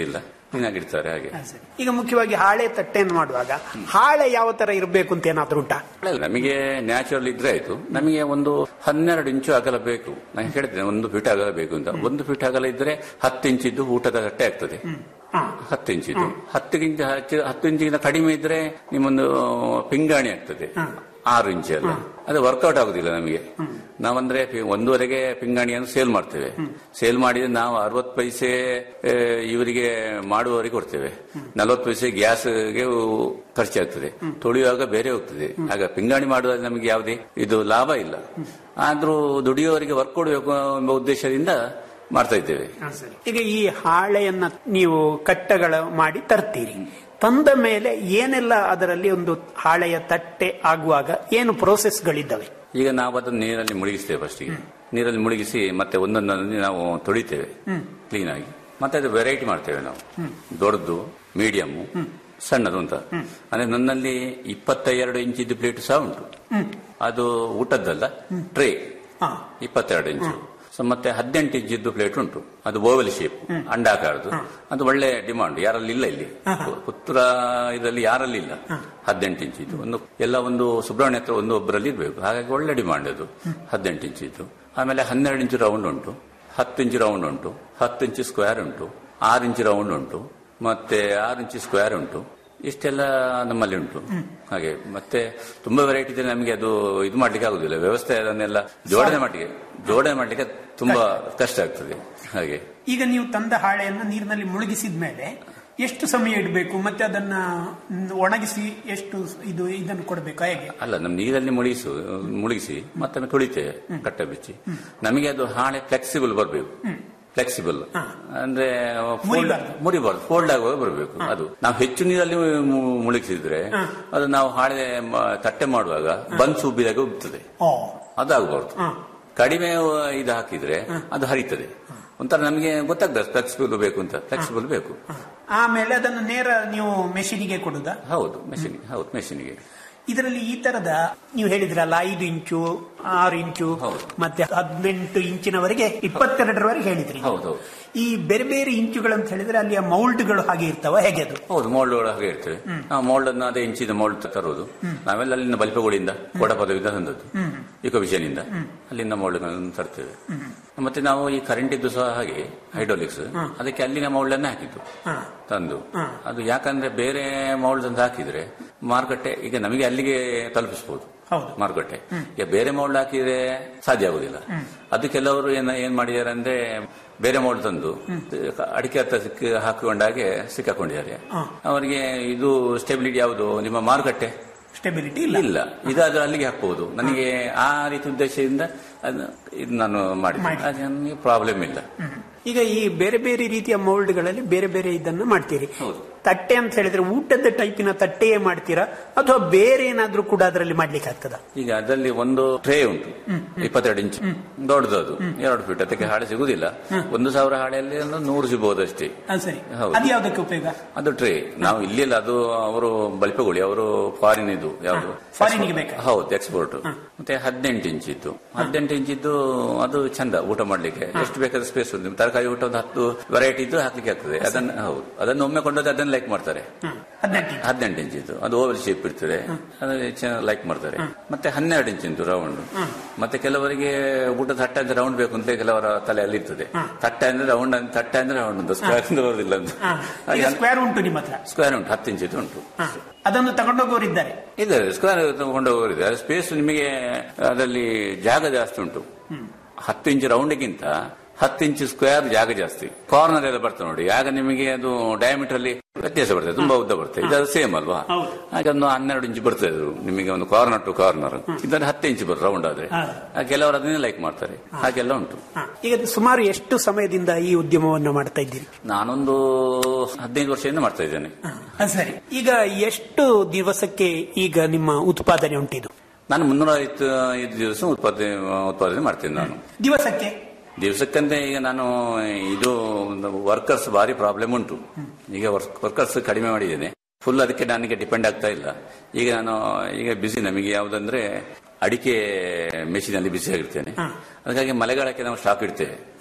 A: ಕ್ಲೀನ್ ಆಗಿಡ್ತಾರೆ ಹಾಗೆ
Q: ಈಗ ಮುಖ್ಯವಾಗಿ ಹಾಳೆ ತಟ್ಟೆಯನ್ನು ಮಾಡುವಾಗ ಹಾಳೆ ಯಾವ ತರ ಇರಬೇಕು ಅಂತ ಏನಾದ್ರೂ ಉಂಟಾ
A: ಅಲ್ಲ, ನಮಗೆ ನ್ಯಾಚುರಲ್ ಇದ್ರೆ ಆಯ್ತು ನಮಗೆ ಒಂದು ಹನ್ನೆರಡು ಇಂಚು ಅಗಲ ಬೇಕು ನಾನು ಹೇಳ್ತೇನೆ ಒಂದು ಫೀಟ್ ಅಗಲ ಬೇಕು ಅಂತ ಒಂದು ಫೀಟ್ ಅಗಲ ಇದ್ರೆ ಹತ್ತು ಇಂಚಿದ್ದು ಊಟದ ತಟ್ಟೆ ಆಗ್ತದೆ ಹತ್ತು ಇಂಚಿದ್ದು ಹತ್ತಿಗಿಂತ ಹಚ್ಚ- ಹತ್ತು ಇಂಚಿಗಿಂತ ಕಡಿಮೆ ಇದ್ರೆ ನಿಮ್ಮೊಂದು ಪಿಂಗಾಣಿ ಆಗ್ತದೆ ಆರು ಇಂಚ್ ಅಲ್ಲ ಅದು ವರ್ಕೌಟ್ ಆಗುದಿಲ್ಲ ನಮಗೆ ನಾವಂದ್ರೆ ಪಿ- ಒಂದೂವರೆಗೆ ಪಿಂಗಾಣಿಯನ್ನು ಸೇಲ್ ಮಾಡ್ತೇವೆ ಸೇಲ್ ಮಾಡಿದ್ರೆ ನಾವು ಅರವತ್ತು ಪೈಸೆ ಆ, ಇವರಿಗೆ ಮಾಡುವವರಿಗೆ ಕೊಡ್ತೇವೆ ನಲವತ್ತು ಪೈಸೆ ಗ್ಯಾಸ್ಗೆ ಖರ್ಚಾಗ್ತದೆ ತೊಳೆಯುವಾಗ ಬೇರೆ ಹೋಗ್ತದೆ ಆಗ ಪಿಂಗಾಣಿ ಮಾಡುವಾಗ ನಮಗೆ ಯಾವುದೇ ಇದು ಲಾಭ ಇಲ್ಲ ಆದ್ರೂ ದುಡಿಯುವವರಿಗೆ ವರ್ಕ್ ಕೊಡಬೇಕು ಎಂಬ ಉದ್ದೇಶದಿಂದ ಮಾಡ್ತಾ ಇದ್ದೇವೆ
Q: ಈಗ ಈ ಹಾಳೆಯನ್ನ ನೀವು ಕಟ್ಟಗಳ ಮಾಡಿ ತರ್ತೀರಿ ತಂದ ಮೇಲೆ ಏನೆಲ್ಲ ಅದರಲ್ಲಿ ಒಂದು ಹಾಳೆಯ ತಟ್ಟೆ ಆಗುವಾಗ ಏನು ಪ್ರೋಸೆಸ್ಗಳಿದ್ದಾವೆ
A: ಈಗ ನಾವು ಅದನ್ನು ನೀರಲ್ಲಿ ಮುಳುಗಿಸ್ತೇವೆ ಫಸ್ಟಿಗೆ ನೀರಲ್ಲಿ ಮುಳುಗಿಸಿ ಮತ್ತೆ ಒಂದೊಂದನ್ನು ನಾವು ತೊಳಿತೇವೆ ಕ್ಲೀನ್ ಆಗಿ ಮತ್ತೆ ಅದು ವೆರೈಟಿ ಮಾಡ್ತೇವೆ ನಾವು ದೊಡ್ಡದು ಮೀಡಿಯಮ್ ಸಣ್ಣದು ಅಂತ ಅಂದ್ರೆ ನನ್ನಲ್ಲಿ ಇಪ್ಪತ್ತ ಇಂಚಿದ್ದು ಪ್ಲೇಟ್ ಸಹ ಉಂಟು ಅದು ಊಟದ್ದಲ್ಲ ಟ್ರೇ ಇಪ್ಪತ್ತೆರಡು ಇಂಚು ಸೊ ಮತ್ತೆ ಹದಿನೆಂಟು ಇಂಚಿದ್ದು ಪ್ಲೇಟ್ ಉಂಟು ಅದು ಓವಲ್ ಶೇಪ್ ಅಂಡಾಕಾರದು ಅದು ಒಳ್ಳೆ ಡಿಮಾಂಡ್ ಯಾರಲ್ಲಿ ಇಲ್ಲ ಇಲ್ಲಿ ಪುತ್ರ ಇದರಲ್ಲಿ ಯಾರಲ್ಲಿ ಇಲ್ಲ ಹದಿನೆಂಟು ಇಂಚಿದ್ದು ಒಂದು ಎಲ್ಲ ಒಂದು ಸುಬ್ರಹ್ಮಣ್ಯ ಹತ್ರ ಒಂದು ಒಬ್ಬರಲ್ಲಿ ಇರಬೇಕು ಹಾಗಾಗಿ ಒಳ್ಳೆ ಡಿಮಾಂಡ್ ಅದು ಹದಿನೆಂಟು ಇಂಚಿದ್ದು ಆಮೇಲೆ ಹನ್ನೆರಡು ಇಂಚು ರೌಂಡ್ ಉಂಟು ಹತ್ತು ಇಂಚು ರೌಂಡ್ ಉಂಟು ಹತ್ತು ಇಂಚು ಸ್ಕ್ವೇರ್ ಉಂಟು ಆರು ಇಂಚು ರೌಂಡ್ ಉಂಟು ಮತ್ತೆ ಆರು ಇಂಚು ಸ್ಕ್ವೇರ್ ಉಂಟು ಇಷ್ಟೆಲ್ಲ ನಮ್ಮಲ್ಲಿ ಉಂಟು ಹಾಗೆ ಮತ್ತೆ ತುಂಬಾ ವೆರೈಟಿ ಇದೆ ನಮಗೆ ಅದು ಇದು ಮಾಡ್ಲಿಕ್ಕೆ ಆಗುದಿಲ್ಲ ವ್ಯವಸ್ಥೆ ಅದನ್ನೆಲ್ಲ ಜೋಡಣೆ ಮಾಡ್ಲಿಕ್ಕೆ ಜೋಡಣೆ ಮಾಡ್ಲಿಕ್ಕೆ ತುಂಬಾ ಕಷ್ಟ ಆಗ್ತದೆ ಹಾಗೆ
Q: ಈಗ ನೀವು ತಂದ ಹಾಳೆಯನ್ನ ನೀರಿನಲ್ಲಿ ಮುಳುಗಿಸಿದ ಮೇಲೆ ಎಷ್ಟು ಸಮಯ ಇಡಬೇಕು ಮತ್ತೆ ಅದನ್ನ ಮ್, ಒಣಗಿಸಿ ಎಷ್ಟು ಇದು ಇದನ್ನು ಕೊಡಬೇಕಾ ಹೇಗೆ
A: ಅಲ್ಲ ನಮ್ ನೀರಲ್ಲಿ ಮುಳುಗಿಸು ಮುಳುಗಿಸಿ ಮತ್ತೊಮ್ಮೆ ತುಳಿತೇವೆ ಕಟ್ಟ ಬಿಚ್ಚಿ ನಮಗೆ ಅದು ಹಾಳೆ ಫ್ಲೆಕ್ಸಿಬಲ್ ಬರಬೇಕು ಫ್ಲೆಕ್ಸಿಬಲ್ ಅಂದ್ರೆ fold- ಮುರಿಬಾರ್ದು ಫೋಲ್ಡ್ ಆಗುವಾಗ ಬರಬೇಕು ಅದು ನಾವು ಹೆಚ್ಚು ನೀರಲ್ಲಿ ಮು- ಮುಳುಗಿಸಿದ್ರೆ ಅದು ನಾವು ಹಾಳೆ ಮ- ತಟ್ಟೆ ಮಾಡುವಾಗ ಬನ್ಸ್ ಉಬ್ಬಿದಾಗ ಉಬ್ತದೆ
Q: ಓ
A: ಅದಾಗಬಾರ್ದು ಕಡಿಮೆ ಇದು ಹಾಕಿದ್ರೆ ಅದು ಹರಿತದೆ ಒಂಥರ ನಮಗೆ ಗೊತ್ತಾಗ್ತದೆ ಫ್ಲೆಕ್ಸಿಬಲ್ ಬೇಕು ಅಂತ ಫ್ಲೆಕ್ಸಿಬಲ್ ಬೇಕು
Q: ಆಮೇಲೆ ಅದನ್ನು ನೇರ ನೀವು ಮೆಷಿನಿಗೆ ಕೊಡುದಾ
A: ಹೌದು ಮೆಷಿನ್ ಹೌದು ಮೆಷಿನ್ಗೆ
Q: ಇದರಲ್ಲಿ ಈ ತರದ ನೀವು ಹೇಳಿದ್ರಲ್ಲ ಐದು ಇಂಚು ಆರು ಇಂಚು ಮತ್ತೆ ಹದಿನೆಂಟು ಇಂಚಿನವರೆಗೆ ಇಪ್ಪತ್ತೆರಡರವರೆಗೆ ಹೇಳಿದ್ರಿ
A: ಹೌದು
Q: ಈ ಬೇರೆ ಬೇರೆ ಇಂಚುಗಳು ಅಂತ ಹೇಳಿದ್ರೆ ಅಲ್ಲಿಯ ಮೌಲ್ಡ್ಗಳು ಹಾಗೆ ಇರ್ತಾವ ಹೇಗೆ ಅದು
A: ಹೌದು ಮೋಲ್ಡ್ ಒಳಗೆ ಹಾಗೆ ಇರ್ತದೆ ನಾವು ಮೋಲ್ಡ್ ಅನ್ನು ಅದೇ ಇಂಚಿದ ಮೋಲ್ಡ್ ತರೋದು ನಾವೆಲ್ಲ ಅಲ್ಲಿಂದ ಬಲ್ಪಗಳಿಂದ ಕೋಡಪದವಿಂದ ತಂದದ್ದು ಇಕೋವಿಷನ್ ಇಂದ ಅಲ್ಲಿಂದ ಮೌಲ್ಡ್ಗಳನ್ನು ತರ್ತೇವೆ ಮತ್ತೆ ನಾವು ಈ ಕರೆಂಟ್ ಇದ್ದು ಸಹ ಹಾಗೆ ಹೈಡ್ರೋಲಿಕ್ಸ್ ಅದಕ್ಕೆ ಅಲ್ಲಿನ ಮೌಲ್ಡ್ ಅನ್ನ ಹಾಕಿದ್ದು ತಂದು ಅದು ಯಾಕಂದ್ರೆ ಬೇರೆ ಮೌಲ್ಡ್ ಅಂತ ಹಾಕಿದ್ರೆ ಮಾರುಕಟ್ಟೆ ಈಗ ನಮಗೆ ಅಲ್ಲಿಗೆ ತಲುಪಿಸಬಹುದು ಮಾರುಕಟ್ಟೆ ಈಗ ಬೇರೆ ಮೌಲ್ಡ್ ಹಾಕಿದ್ರೆ ಸಾಧ್ಯ ಆಗುದಿಲ್ಲ ಅದು ಕೆಲವರು ಏನ್ ಏನ್ ಮಾಡಿದ್ದಾರೆ ಅಂದ್ರೆ ಬೇರೆ ಮೌಲ್ಡ್ ತಂದು ಅಡಿಕೆ ಹತ್ತ ಸಿಕ್ಕ ಹಾಕಿಕೊಂಡಾಗೆ ಸಿಕ್ಕಾಕೊಂಡಿದ್ದಾರೆ ಅವರಿಗೆ ಇದು ಸ್ಟೆಬಿಲಿಟಿ ಯಾವುದು ನಿಮ್ಮ ಮಾರುಕಟ್ಟೆ
Q: ಸ್ಟೆಬಿಲಿಟಿ
A: ಇಲ್ಲ ಇದಾದ್ರೆ ಅಲ್ಲಿಗೆ ಹಾಕ್ಬಹುದು ನನಗೆ ಆ ರೀತಿ ಉದ್ದೇಶದಿಂದ ಅದು ಇದು ನಾನು ಮಾಡಿದ್ದೆ ಅದು ನನಗೆ ಪ್ರಾಬ್ಲಮ್ ಇಲ್ಲ
Q: ಈಗ ಈ ಬೇರೆ ಬೇರೆ ರೀತಿಯ ಮೌಲ್ಡ್ಗಳಲ್ಲಿ ಬೇರೆ ಬೇರೆ ಇದನ್ನ ಮಾಡ್ತೀರಿ ತಟ್ಟೆ ಅಂತ ಹೇಳಿದ್ರೆ ಊಟದ ಟೈಪಿನ ತಟ್ಟೆಯೇ ಮಾಡ್ತೀರಾ ಅಥವಾ ಬೇರೆ ಏನಾದ್ರೂ ಕೂಡ ಅದರಲ್ಲಿ ಮಾಡ್ಲಿಕ್ಕೆ ಆಗ್ತದ
A: ಈಗ ಅದರಲ್ಲಿ ಒಂದು ಟ್ರೇ ಉಂಟು ಇಪ್ಪತ್ತೆರಡು ಇಂಚ್ ದೊಡ್ಡದು ಅದು ಎರಡು ಫೀಟ್ ಅದಕ್ಕೆ ಹಾಳೆ ಸಿಗುದಿಲ್ಲ ಒಂದು ಸಾವಿರ ಹಾಳೆಯಲ್ಲಿ ಒಂದು ನೂರು ಸಿಗಬಹುದು ಅಷ್ಟೇ
Q: ಸರಿ
A: ಹೌದು.
Q: ಅದು ಯಾವ್ದಕ್ಕೆ ಉಪಯೋಗ
A: ಅದು ಟ್ರೇ ನಾವು ಇಲ್ಲಿಲ್ಲ ಅದು ಅವರು ಬಲ್ಪಗೋಳಿ ಅವರು ಫಾರಿನ್ ಇದು ಯಾವುದು
Q: ಫಾರಿನ್ಗೆ ಬೇಕಾ
A: ಹೌದು ಎಕ್ಸ್ಪೋರ್ಟ್ ಮತ್ತೆ ಹದಿನೆಂಟು ಇಂಚ್ ಇತ್ತು ಹದಿನೆಂಟು ಇಂಚ್ ಇದ್ದು ಅದು ಚಂದ ಊಟ ಮಾಡ್ಲಿಕ್ಕೆ ಎಷ್ಟು ಬೇಕಾದ ಸ್ಪೇಸ್ ಉಂಟು ತರಕಾರಿ ಊಟ ಒಂದು ಹತ್ತು ವೆರೈಟಿ ಇದ್ದು ಹಾಕ್ಲಿಕ್ಕೆ ಆಗ್ತದೆ ಅದನ್ನ ಹೌದು ಅದನ್ನು ಒಮ್ಮೆ ಕೊಂಡೋದ್ರೆ ಅದನ್ನ ಲೈಕ್ ಮಾಡ್ತಾರೆ ಹದಿನೆಂಟು ಇಂಚ್ ಇದ್ದು ಅದು ಓವಲ್ ಶೇಪ್ ಇರ್ತದೆ ಚೆನ್ನಾಗಿ ಲೈಕ್ ಮಾಡ್ತಾರೆ ಮತ್ತೆ ಹನ್ನೆರಡು ಇಂಚ್ ಇದ್ದು ರೌಂಡ್ ಮತ್ತೆ ಕೆಲವರಿಗೆ ಊಟದ ತಟ್ಟೆ ಅಂದ್ರೆ ರೌಂಡ್ ಬೇಕು ಅಂತ ಕೆಲವರ ತಲೆಯಲ್ಲಿ ಇರ್ತದೆ ತಟ್ಟೆ ಅಂದ್ರೆ ರೌಂಡ್ ತಟ್ಟೆ ಅಂದ್ರೆ ರೌಂಡ್ ಅಂತ ಸ್ಕ್ವೇರ್ ಅಂದ್ರೆ ಬರೋದಿಲ್ಲ ಅಂತ
Q: ಈಗ ಸ್ಕ್ವೇರ್ ಉಂಟು ನಿಮ್ಮ ಹತ್ರ
A: ಸ್ಕ್ವೇರ್ ಉಂಟು ಹತ್ತು ಇಂಚ್ ಉಂಟು
Q: ಅದನ್ನು ತಗೊಂಡೋಗೋರು ಇದ್ದಾರೆ
A: ಇದೆ ಸ್ಕ್ವೇರ್ ತಗೊಂಡು ಹೋಗಿದೆ ಸ್ಪೇಸ್ ನಿಮಗೆ ಅದರಲ್ಲಿ ಜಾಗ ಜಾಸ್ತಿ ಉಂಟು ಹತ್ತು ಇಂಚ್ ರೌಂಡ್ಗಿಂತ ಹತ್ತು ಇಂಚ್ ಸ್ಕ್ವೇರ್ ಜಾಗ ಜಾಸ್ತಿ ಕಾರ್ನರ್ ಎಲ್ಲ ಬರ್ತದೆ ನೋಡಿ ಆಗ ನಿಮಗೆ ಅದು ಡಯಾಮೀಟರ್ ಅಲ್ಲಿ ವ್ಯತ್ಯಾಸ ಬರ್ತದೆ ತುಂಬಾ ಉದ್ದ ಬರ್ತದೆ ಇದು ಸೇಮ್ ಅಲ್ವಾ ಹಾಗೆ ಒಂದು ಹನ್ನೆರಡು ಇಂಚ್ ಬರ್ತದೆ ಅದು ನಿಮಗೆ ಒಂದು ಕಾರ್ನರ್ ಟು ಕಾರ್ನರ್ ಇದನ್ನು ಹತ್ತು ಇಂಚ್ ಬರ್ತದೆ ರೌಂಡ್ ಆದ್ರೆ ಆ ಕೆಲವರು ಅದನ್ನೇ ಲೈಕ್ ಮಾಡ್ತಾರೆ ಹಾಗೆಲ್ಲ ಉಂಟು
Q: ಈಗ ಅದು ಸುಮಾರು ಎಷ್ಟು ಸಮಯದಿಂದ ಈ ಉದ್ಯಮವನ್ನು ಮಾಡ್ತಾ ಇದ್ದೀರಿ
A: ನಾನೊಂದು ಹದಿನೈದು ವರ್ಷದಿಂದ ಮಾಡ್ತಾ ಇದ್ದೇನೆ
Q: ಅದು ಸರಿ ಈಗ ಎಷ್ಟು ದಿವಸಕ್ಕೆ ಈಗ ನಿಮ್ಮ ಉತ್ಪಾದನೆ ಉಂಟಿದು
A: ನಾನು ಮುನ್ನೂರ ಐವತ್ತು ಐದು ದಿವಸ ಉತ್ಪಾದನೆ ಉತ್ಪಾದನೆ ಮಾಡ್ತೇನೆ ನಾನು
Q: ದಿವಸಕ್ಕೆ
A: ದಿವಸಕ್ಕಂತೆ ಈಗ ನಾನು ಇದು ವರ್ಕರ್ಸ್ ಭಾರಿ ಪ್ರಾಬ್ಲಮ್ ಉಂಟು ಈಗ ವರ್ಕರ್ಸ್ ಕಡಿಮೆ ಮಾಡಿದ್ದೇನೆ ಫುಲ್ ಅದಕ್ಕೆ ನನಗೆ ಡಿಪೆಂಡ್ ಆಗ್ತಾ ಇಲ್ಲ ಈಗ ನಾನು ಈಗ ಬಿಸಿ ನಮಗೆ ಯಾವುದಂದ್ರೆ ಅಡಿಕೆ ಮೆಷಿನ್ ಅಲ್ಲಿ ಬಿಸಿ ಆಗಿರ್ತೇನೆ ಅದಕ್ಕಾಗಿ ಮಳೆಗಾಲಕ್ಕೆ ನಾವು ಸ್ಟಾಕ್ ಇಡ್ತೇವೆ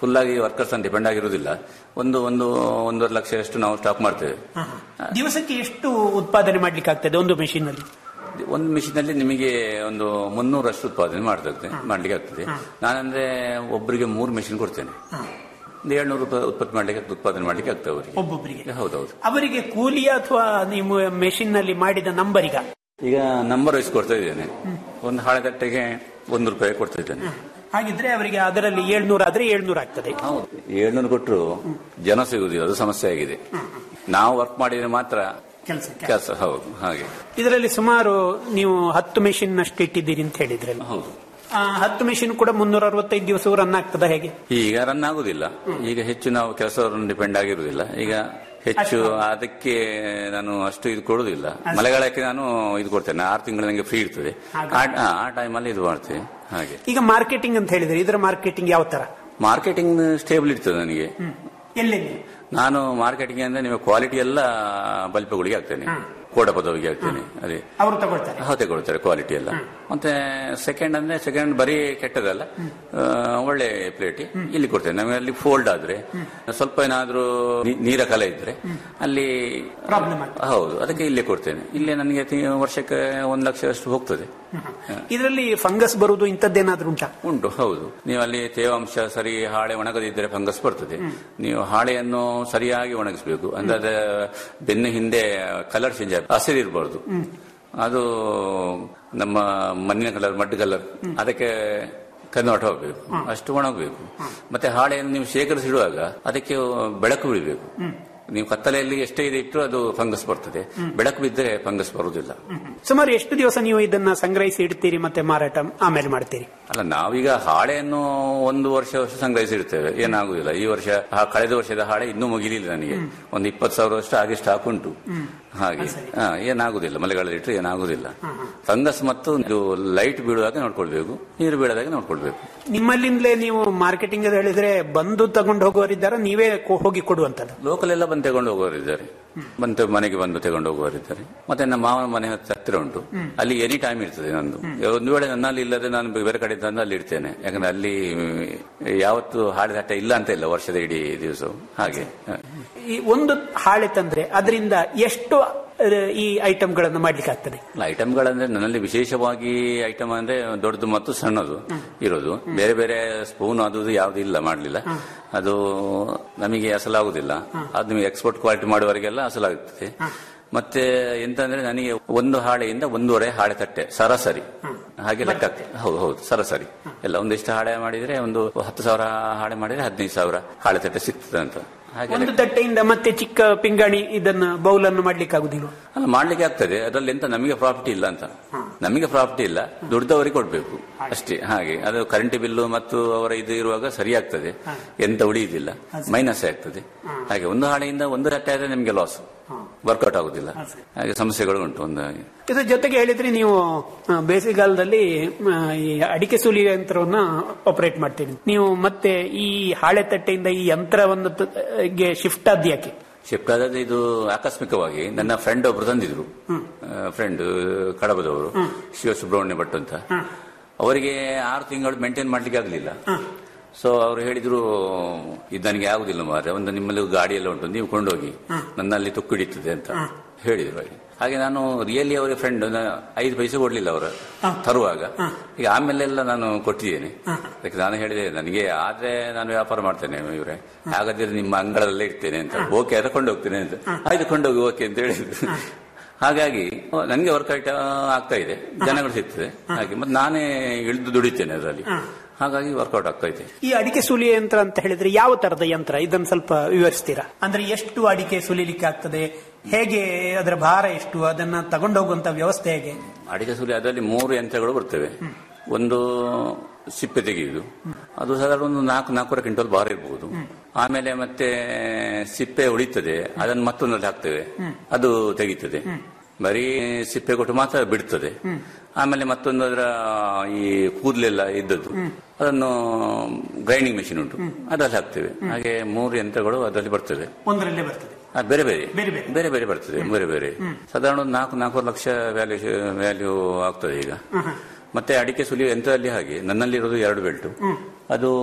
A: ಫುಲ್ ಆಗಿ ವರ್ಕರ್ಸ್ ಡಿಪೆಂಡ್ ಆಗಿರುವುದಿಲ್ಲ ಒಂದು ಒಂದು ಒಂದೂವರೆ ಲಕ್ಷ ನಾವು ಸ್ಟಾಕ್ ಮಾಡ್ತೇವೆ
Q: ದಿವಸಕ್ಕೆ ಎಷ್ಟು ಉತ್ಪಾದನೆ ಮಾಡ್ಲಿಕ್ಕೆ ಆಗ್ತದೆ ಒಂದು ಮೆಷಿನ್ ಅಲ್ಲಿ
A: ಒಂದು ಮಿಷಿನ್ ಅಲ್ಲಿ ನಿಮಗೆ ಒಂದು ಮುನ್ನೂರಷ್ಟು ಉತ್ಪಾದನೆ ಮಾಡ್ತದೆ ಮಾಡ್ಲಿಕ್ಕೆ ಆಗ್ತದೆ ನಾನಂದ್ರೆ ಒಬ್ಬರಿಗೆ ಮೂರು ಮೆಷಿನ್ ಕೊಡ್ತೇನೆ ಒಂದು ಏಳ್ನೂರು ರೂಪಾಯಿ ಉತ್ಪತ್ತಿ ಮಾಡ್ಲಿಕ್ಕೆ ಉತ್ಪಾದನೆ ಮಾಡ್ಲಿಕ್ಕೆ ಆಗ್ತದೆ ಅವರಿಗೆ
Q: ಒಬ್ಬೊಬ್ಬರಿಗೆ
A: ಹೌದೌದು
Q: ಅವರಿಗೆ ಕೂಲಿಯ ಅಥವಾ ನೀವು ಮೆಷಿನ್ ನಲ್ಲಿ ಮಾಡಿದ ನಂಬರಿಗ
A: ಈಗ ನಂಬರ್ ವೈಸ್ ಕೊಡ್ತಾ ಇದ್ದೇನೆ ಒಂದು ಹಾಳೆ ತಟ್ಟೆಗೆ ಒಂದು ರೂಪಾಯಿ ಕೊಡ್ತಾ ಇದ್ದೇನೆ
Q: ಹಾಗಿದ್ರೆ ಅವರಿಗೆ ಅದರಲ್ಲಿ ಏಳ್ನೂರ ಆದ್ರೆ ಏಳ್ನೂರ ಆಗ್ತದೆ
A: ಏಳ್ನೂರು ಕೊಟ್ಟರು ಜನ ಸಿಗುದಿಲ್ಲ ಅದು ಸಮಸ್ಯೆ ಆಗಿದೆ ನಾವು ವರ್ಕ್ ಮಾಡಿದ್ರೆ ಮಾತ್ರ
Q: ಕೆಲಸಕ್ಕೆ
A: ಕೆಲಸ ಹೌದು ಹಾಗೆ
Q: ಇದರಲ್ಲಿ ಸುಮಾರು ನೀವು ಹತ್ತು ಮೆಷಿನ್ ಅಷ್ಟು ಇಟ್ಟಿದ್ದೀರಿ ಅಂತ ಹೇಳಿದ್ರಲ್ಲ
A: ಹೌದು
Q: ಆ, ಹತ್ತು ಮೆಷಿನ್ ಕೂಡ ಮುನ್ನೂರ ಅರವತ್ತೈದು ದಿವಸ ರನ್ ಆಗ್ತದ ಹೇಗೆ
A: ಈಗ ರನ್ ಆಗುದಿಲ್ಲ ಈಗ ಹೆಚ್ಚು ನಾವು ಕೆಲಸವನ್ನು ಡಿಪೆಂಡ್ ಆಗಿರುವುದಿಲ್ಲ ಈಗ ಹೆಚ್ಚು ಅದಕ್ಕೆ ನಾನು ಅಷ್ಟು ಇದು ಕೊಡುದಿಲ್ಲ ಮಳೆಗಾಲಕ್ಕೆ ನಾನು ಇದು ಕೊಡ್ತೇನೆ ಆರು ತಿಂಗಳು ನನಗೆ ಫ್ರೀ ಇರ್ತದೆ ಆ- ಆ- ಆ ಟೈಮಲ್ಲಿ ಇದು ಮಾಡ್ತೇವೆ ಹಾಗೆ
Q: ಈಗ ಮಾರ್ಕೆಟಿಂಗ್ ಅಂತ ಹೇಳಿದ್ರೆ ಇದರ ಮಾರ್ಕೆಟಿಂಗ್ ಯಾವ ತರ
A: ಮಾರ್ಕೆಟಿಂಗ್ ಸ್ಟೇಬಲ್ ಇರ್ತದೆ ನನಗೆ
Q: ಎಲ್ಲೆಲ್ಲಿ
A: ನಾನು ಮಾರ್ಕೆಟಿಂಗ್ ಅಂದ್ರೆ ನಿಮಗೆ ಕ್ವಾಲಿಟಿ ಎಲ್ಲ ಬಲ್ಪಗಳಿಗೆ ಹಾಕ್ತೇನೆ ಕೋಡಪದವಿಗೆ ಹಾಕ್ತೇನೆ ಅದೇ
Q: ಅವರು ತಗೊಳ್ತಾರೆ
A: ಹೌದು ತಗೊಳ್ತಾರೆ ಕ್ವಾಲಿಟಿ ಎಲ್ಲ ಮತ್ತೆ ಸೆಕೆಂಡ್ ಅಂದ್ರೆ ಸೆಕೆಂಡ್ ಬರೀ ಕೆಟ್ಟದಲ್ಲ ಆ, ಒಳ್ಳೆ ಪ್ಲೇಟ್ ಇಲ್ಲಿ ಕೊಡ್ತೇನೆ ನಮಗೆ ಅಲ್ಲಿ ಫೋಲ್ಡ್ ಆದ್ರೆ ಸ್ವಲ್ಪ ಏನಾದ್ರೂ ನೀ- ನೀರ ಕಲೆ ಇದ್ರೆ ಅಲ್ಲಿ ಹೌದು ಅದಕ್ಕೆ ಇಲ್ಲೇ ಕೊಡ್ತೇನೆ ಇಲ್ಲೇ ನನಗೆ ತಿ- ವರ್ಷಕ್ಕೆ ಒಂದು ಲಕ್ಷ ಅಷ್ಟು ಹೋಗ್ತದೆ
Q: ಇದರಲ್ಲಿ ಫಂಗಸ್ ಬರುವುದು ಇಂಥದ್ದೇನಾದ್ರೂ ಉಂಟಾ
A: ಉಂಟು ಹೌದು ನೀವು ಅಲ್ಲಿ ತೇವಾಂಶ ಸರಿ ಹಾಳೆ ಒಣಗದಿದ್ದರೆ ಫಂಗಸ್ ಬರ್ತದೆ ನೀವು ಹಾಳೆಯನ್ನು ಸರಿಯಾಗಿ ಒಣಗಿಸಬೇಕು ಅಂದ್ರೆ ಅದ ಬೆನ್ನ ಹಿಂದೆ ಕಲರ್ ಚೇಂಜ್ ಆಗ ಹಸಿರಿರ್ಬಾರ್ದು ಅದು ನಮ್ಮ ಮಣ್ಣಿನ ಕಲರ್ ಮಡ್ ಕಲರ್ ಅದಕ್ಕೆ ಕನ್ವರ್ಟ್ ಹೋಗ್ಬೇಕು ಅಷ್ಟು ಒಣಗಬೇಕು ಮತ್ತೆ ಹಾಳೆಯನ್ನು ನೀವು ಶೇಖರಿಸಿಡುವಾಗ ಅದಕ್ಕೆ ಬೆಳಕು ಬೀಳಬೇಕು ನೀವು ಕತ್ತಲೆಯಲ್ಲಿ ಎಷ್ಟೇ ಇದೆ ಇಟ್ಟರು ಅದು ಫಂಗಸ್ ಬರ್ತದೆ ಬೆಳಕು ಬಿದ್ದರೆ ಫಂಗಸ್ ಬರುವುದಿಲ್ಲ
Q: ಸುಮಾರು ಎಷ್ಟು ದಿವಸ ನೀವು ಇದನ್ನ ಸಂಗ್ರಹಿಸಿ ಇಡ್ತೀರಿ ಮತ್ತೆ ಮಾರಾಟ ಆಮೇಲೆ ಮಾಡ್ತೀರಿ
A: ಅಲ್ಲ ನಾವೀಗ ಹಾಳೆಯನ್ನು ಒಂದು ವರ್ಷ ವರ್ಷ ಸಂಗ್ರಹಿಸಿರ್ತೇವೆ ಏನಾಗುದಿಲ್ಲ ಈ ವರ್ಷ ಆ ಕಳೆದ ವರ್ಷದ ಹಾಳೆ ಇನ್ನೂ ಮುಗಿಲಿಲ್ಲ ನನಗೆ ಒಂದು ಇಪ್ಪತ್ತು ಸಾವಿರ ಅಷ್ಟು ಹಾಗೆ ಸ್ಟಾಕ್ ಉಂಟು ಹಾಗೆ ಹಾ, ಏನಾಗುದಿಲ್ಲ ಮಳೆಗಾಲದಲ್ಲಿ ಇಟ್ಟರೆ ಏನಾಗುದಿಲ್ಲ ಫಂಗಸ್ ಮತ್ತು ಇದು ಲೈಟ್ ಬೀಳುವಾಗ ನೋಡ್ಕೊಳ್ಬೇಕು ನೀರು ಬೀಳದಾಗ ನೋಡ್ಕೊಳ್ಬೇಕು
Q: ನಿಮ್ಮಲ್ಲಿಂದಲೇ ನೀವು ಮಾರ್ಕೆಟಿಂಗ್ ಅಂತ ಹೇಳಿದ್ರೆ ಬಂದು ತಗೊಂಡು ಹೋಗೋರಿದ್ದಾರ ನೀವೇ ಕೊ- ಹೋಗಿ ಕೊಡುವಂತದ್ದು
A: ಲೋಕಲ್ ಎಲ್ಲ ಬಂದು ತಗೊಂಡು ಹೋಗೋರಿದ್ದಾರೆ ಬಂದು ಮನೆಗೆ ಬಂದು ತಗೊಂಡು ಹೋಗುವವರಿದ್ದಾರೆ ಮತ್ತೆ ನಮ್ಮ ಮಾವನ ಮನೆ ಹತ್ರ ಹತ್ತಿರ ಉಂಟು ಅಲ್ಲಿ ಎನಿ ಟೈಮ್ ಇರ್ತದೆ ನಂದು ಒಂದು ವೇಳೆ ನನ್ನಲ್ಲಿ ಇಲ್ಲದೆ ನಾನು ಬೇರೆ ಕಡೆ ತಂದು ಅಲ್ಲಿ ಇಡ್ತೇನೆ ಯಾಕಂದ್ರೆ ಅಲ್ಲಿ ಯಾವತ್ತು ಹಾಳೆ ತಟ್ಟೆ ಇಲ್ಲ ಅಂತ ಇಲ್ಲ ವರ್ಷದ ಇಡೀ ದಿವಸ ಹಾಗೆ ಹ.
Q: ಈ ಒಂದು ಹಾಳೆ ತಂದ್ರೆ ಅದರಿಂದ ಎಷ್ಟು ಅಹ್, ಈ ಐಟಮ್ಗಳನ್ನು ಮಾಡ್ಲಿಕ್ಕೆ ಆಗ್ತದೆ
A: ಐಟಮ್ಗಳಂದ್ರೆ ನನ್ನಲ್ಲಿ ವಿಶೇಷವಾಗಿ ಐಟಮ್ ಅಂದ್ರೆ ದೊಡ್ಡದು ಮತ್ತು ಸಣ್ಣದು ಇರೋದು ಬೇರೆ ಬೇರೆ ಸ್ಪೂನ್ ಅದು ಇದು ಯಾವ್ದು ಇಲ್ಲ ಮಾಡ್ಲಿಲ್ಲ ಅದು ನಮಗೆ ಅಸಲಾಗುದಿಲ್ಲ ಅದು ನಿಮಗೆ ಎಕ್ಸ್ಪೋರ್ಟ್ ಕ್ವಾಲಿಟಿ ಮಾಡುವವರಿಗೆಲ್ಲ ಅಸಲಾಗುತ್ತದೆ ಮತ್ತೆ ಎಂತಂದ್ರೆ ನನಗೆ ಒಂದು ಹಾಳೆಯಿಂದ ಒಂದೂವರೆ ಹಾಳೆ ತಟ್ಟೆ ಸರಾಸರಿ ಹಾಗೆ ಲೆಕ್ಕ ಆಗ್ತದೆ. ಹೌದು ಹೌದು ಸರಾಸರಿ ಎಲ್ಲ ಒಂದಿಷ್ಟು ಹಾಳೆ ಮಾಡಿದ್ರೆ ಒಂದು ಹತ್ತು ಸಾವಿರ ಹಾಳೆ ಮಾಡಿದ್ರೆ ಹದಿನೈದು ಸಾವಿರ ಹಾಳೆ ತಟ್ಟೆ ಸಿಗ್ತದೆ ಅಂತ ಹಾಗೆ
Q: ಒಂದು ತಟ್ಟೆಯಿಂದ ಮತ್ತೆ ಚಿಕ್ಕ ಪಿಂಗಾಣಿ ಇದನ್ನ ಬೌಲ್ ಅನ್ನು ಮಾಡ್ಲಿಕ್ಕೆ ಆಗುದಿಲ್ಲ
A: ಅಲ್ಲ ಮಾಡ್ಲಿಕ್ಕೆ ಆಗ್ತದೆ ಅದರಲ್ಲಿ ಎಂತ ನಮಗೆ ಪ್ರಾಫಿಟ್ ಇಲ್ಲ ಅಂತ ನಮಗೆ ಪ್ರಾಫಿಟ್ ಇಲ್ಲ ದುಡ್ದವರಿಗೆ ಕೊಡ್ಬೇಕು ಅಷ್ಟೇ ಹಾಗೆ ಅದು ಕರೆಂಟ್ ಬಿಲ್ಲು ಮತ್ತು ಅವರ ಇದು ಇರುವಾಗ ಸರಿ ಆಗ್ತದೆ ಎಂತ ಉಳಿಯುವುದಿಲ್ಲ ಮೈನಸ್ ಆಗ್ತದೆ ಹಾಗೆ ಒಂದು ಹಾಳೆಯಿಂದ ಒಂದು ತಟ್ಟೆ ಆದ್ರೆ ನಿಮಗೆ ಲಾಸ್ ವರ್ಕೌಟ್ ಆಗುದಿಲ್ಲ ಹಾಗೆ ಸಮಸ್ಯೆಗಳು ಉಂಟು ಒಂದು ಹಾಗೆ
Q: ಇದ್ರ ಜೊತೆಗೆ ಹೇಳಿದ್ರೆ ನೀವು ಆ, ಬೇಸಿಗೆಗಾಲದಲ್ಲಿ ಆ, ಈ ಅಡಿಕೆ ಸೂಲಿ ಯಂತ್ರವನ್ನ ಆಪರೇಟ್ ಮಾಡ್ತೀರಿ ನೀವು ಮತ್ತೆ ಈ ಹಾಳೆ ತಟ್ಟೆಯಿಂದ ಈ ಯಂತ್ರವನ್ನು ತ- ಗೆ ಶಿಫ್ಟ್ ಆದ್ ಯಾಕೆ
A: ಶಿಫ್ಟ್ ಆದದ್ದು ಇದು ಆಕಸ್ಮಿಕವಾಗಿ ನನ್ನ ಫ್ರೆಂಡ್ ಒಬ್ರು ತಂದಿದ್ರು ಫ್ರೆಂಡ್ ಕಡಬದವರು ಶಿವ ಸುಬ್ರಹ್ಮಣ್ಯ ಭಟ್ ಅಂತ ಅವರಿಗೆ ಆರು ತಿಂಗಳು ಮೇಂಟೈನ್ ಮಾಡ್ಲಿಕ್ಕೆ ಆಗಲಿಲ್ಲ ಸೊ ಅವರು ಹೇಳಿದ್ರು ಇದು ನನಗೆ ಆಗುದಿಲ್ಲ ಮಾರ್ರೆ ಒಂದು ನಿಮ್ಮಲ್ಲಿ ಗಾಡಿ ಎಲ್ಲ ಉಂಟು ನೀವು ಕೊಂಡೋಗಿ ನನ್ನಲ್ಲಿ ತುಕ್ಕು ಹಿಡಿತದೆ ಅಂತ ಹೇಳಿದ್ರು ಹಾಗೆ ಹಾಗೆ ನಾನು ರಿಯಲಿ ಅವರ ಫ್ರೆಂಡ್ ಐದು ಪೈಸೆ ಕೊಡ್ಲಿಲ್ಲ ಅವರು ತರುವಾಗ ಈಗ ಆಮೇಲೆಲ್ಲ ನಾನು ಕೊಟ್ಟಿದ್ದೇನೆ ಅದಕ್ಕೆ ನಾನು ಹೇಳಿದೆ ನನಗೆ ಆದ್ರೆ ನಾನು ವ್ಯಾಪಾರ ಮಾಡ್ತೇನೆ ಇವರೇ ಹಾಗಾದ್ರೆ ನಿಮ್ಮ ಅಂಗಳದಲ್ಲೇ ಇಡ್ತೇನೆ ಅಂತ ಓಕೆ ಅದ ಕೊಂಡೋಗ್ತೇನೆ ಅಂತ ಆಯ್ತು ಕೊಂಡೋಗಿ ಓಕೆ ಅಂತ ಹೇಳಿದ್ರು ಹಾಗಾಗಿ ನನಗೆ ವರ್ಕೌಟ್ ಆಗ್ತಾ ಇದೆ ಜನಗಳು ಸಿಗ್ತದೆ ಹಾಗೆ ಮತ್ತೆ ನಾನೇ ಇಳಿದು ದುಡಿತೇನೆ ಅದರಲ್ಲಿ ಹಾಗಾಗಿ ವರ್ಕೌಟ್ ಆಗ್ತಾ ಇದೆ
Q: ಈ ಅಡಿಕೆ ಸುಲಿಯ ಯಂತ್ರ ಅಂತ ಹೇಳಿದ್ರೆ ಯಾವ ತರದ ಯಂತ್ರ ಇದನ್ನು ಸ್ವಲ್ಪ ವಿವರಿಸ್ತೀರಾ ಅಂದ್ರೆ ಎಷ್ಟು ಅಡಿಕೆ ಸುಲಿಲಿಕ್ಕೆ ಆಗ್ತದೆ ಹೇಗೆ ಅದರ ಭಾರ ಎಷ್ಟು ಅದನ್ನ ತಗೊಂಡೋಗುವಂತ ವ್ಯವಸ್ಥೆ ಹೇಗೆ
A: ಅಡಿಕೆ ಸುಲಿ ಅದರಲ್ಲಿ ಮೂರು ಯಂತ್ರಗಳು ಬರ್ತವೆ ಒಂದು ಸಿಪ್ಪೆ ತೆಗೆಯುವುದು ಅದು ಸಾಧಾರಣ ಒಂದು ನಾಲ್ಕು ನಾಲ್ಕೂವರೆ ಕ್ವಿಂಟಲ್ ಭಾರ ಇರಬಹುದು ಆಮೇಲೆ ಮತ್ತೆ ಸಿಪ್ಪೆ ಉಳಿತದೆ ಅದನ್ನು ಮತ್ತೊಂದಲ್ಲಿ ಹಾಕ್ತೇವೆ ಅದು ತೆಗೀತದೆ ಬರೀ ಸಿಪ್ಪೆ ಕೊಟ್ಟು ಮಾತ್ರ ಬಿಡ್ತದೆ ಆಮೇಲೆ ಮತ್ತೊಂದು ಅದರ ಈ ಕೂದಲೆಲ್ಲ ಇದ್ದದ್ದು ಅದನ್ನು ಗ್ರೈಂಡಿಂಗ್ ಮೆಷಿನ್ ಉಂಟು ಅದರಲ್ಲಿ ಹಾಕ್ತೇವೆ ಹಾಗೆ ಮೂರು ಯಂತ್ರಗಳು ಅದರಲ್ಲಿ ಬರ್ತವೆ
Q: ಒಂದರಲ್ಲೇ ಬರ್ತದೆ
A: ಆ, ಬೇರೆ ಬೇರೆ
Q: ಬೇರೆ ಬೇರೆ.
A: ಬೇರೆ ಬೇರೆ ಬರ್ತದೆ ಬೇರೆ ಬೇರೆ ಸಾಧಾರಣ ಒಂದು ನಾಲ್ಕು ನಾಲ್ಕು ಲಕ್ಷ ವ್ಯಾಲ್ಯೂ ವ್ಯಾಲ್ಯೂ ಆಗ್ತದೆ ಈಗ ಮತ್ತೆ ಅಡಿಕೆ ಸುಲಿಯುವ ಯಂತ್ರದಲ್ಲಿ ಹಾಗೆ ನನ್ನಲ್ಲಿರೋದು ಎರಡು ಬೆಲ್ಟ್ ಅದು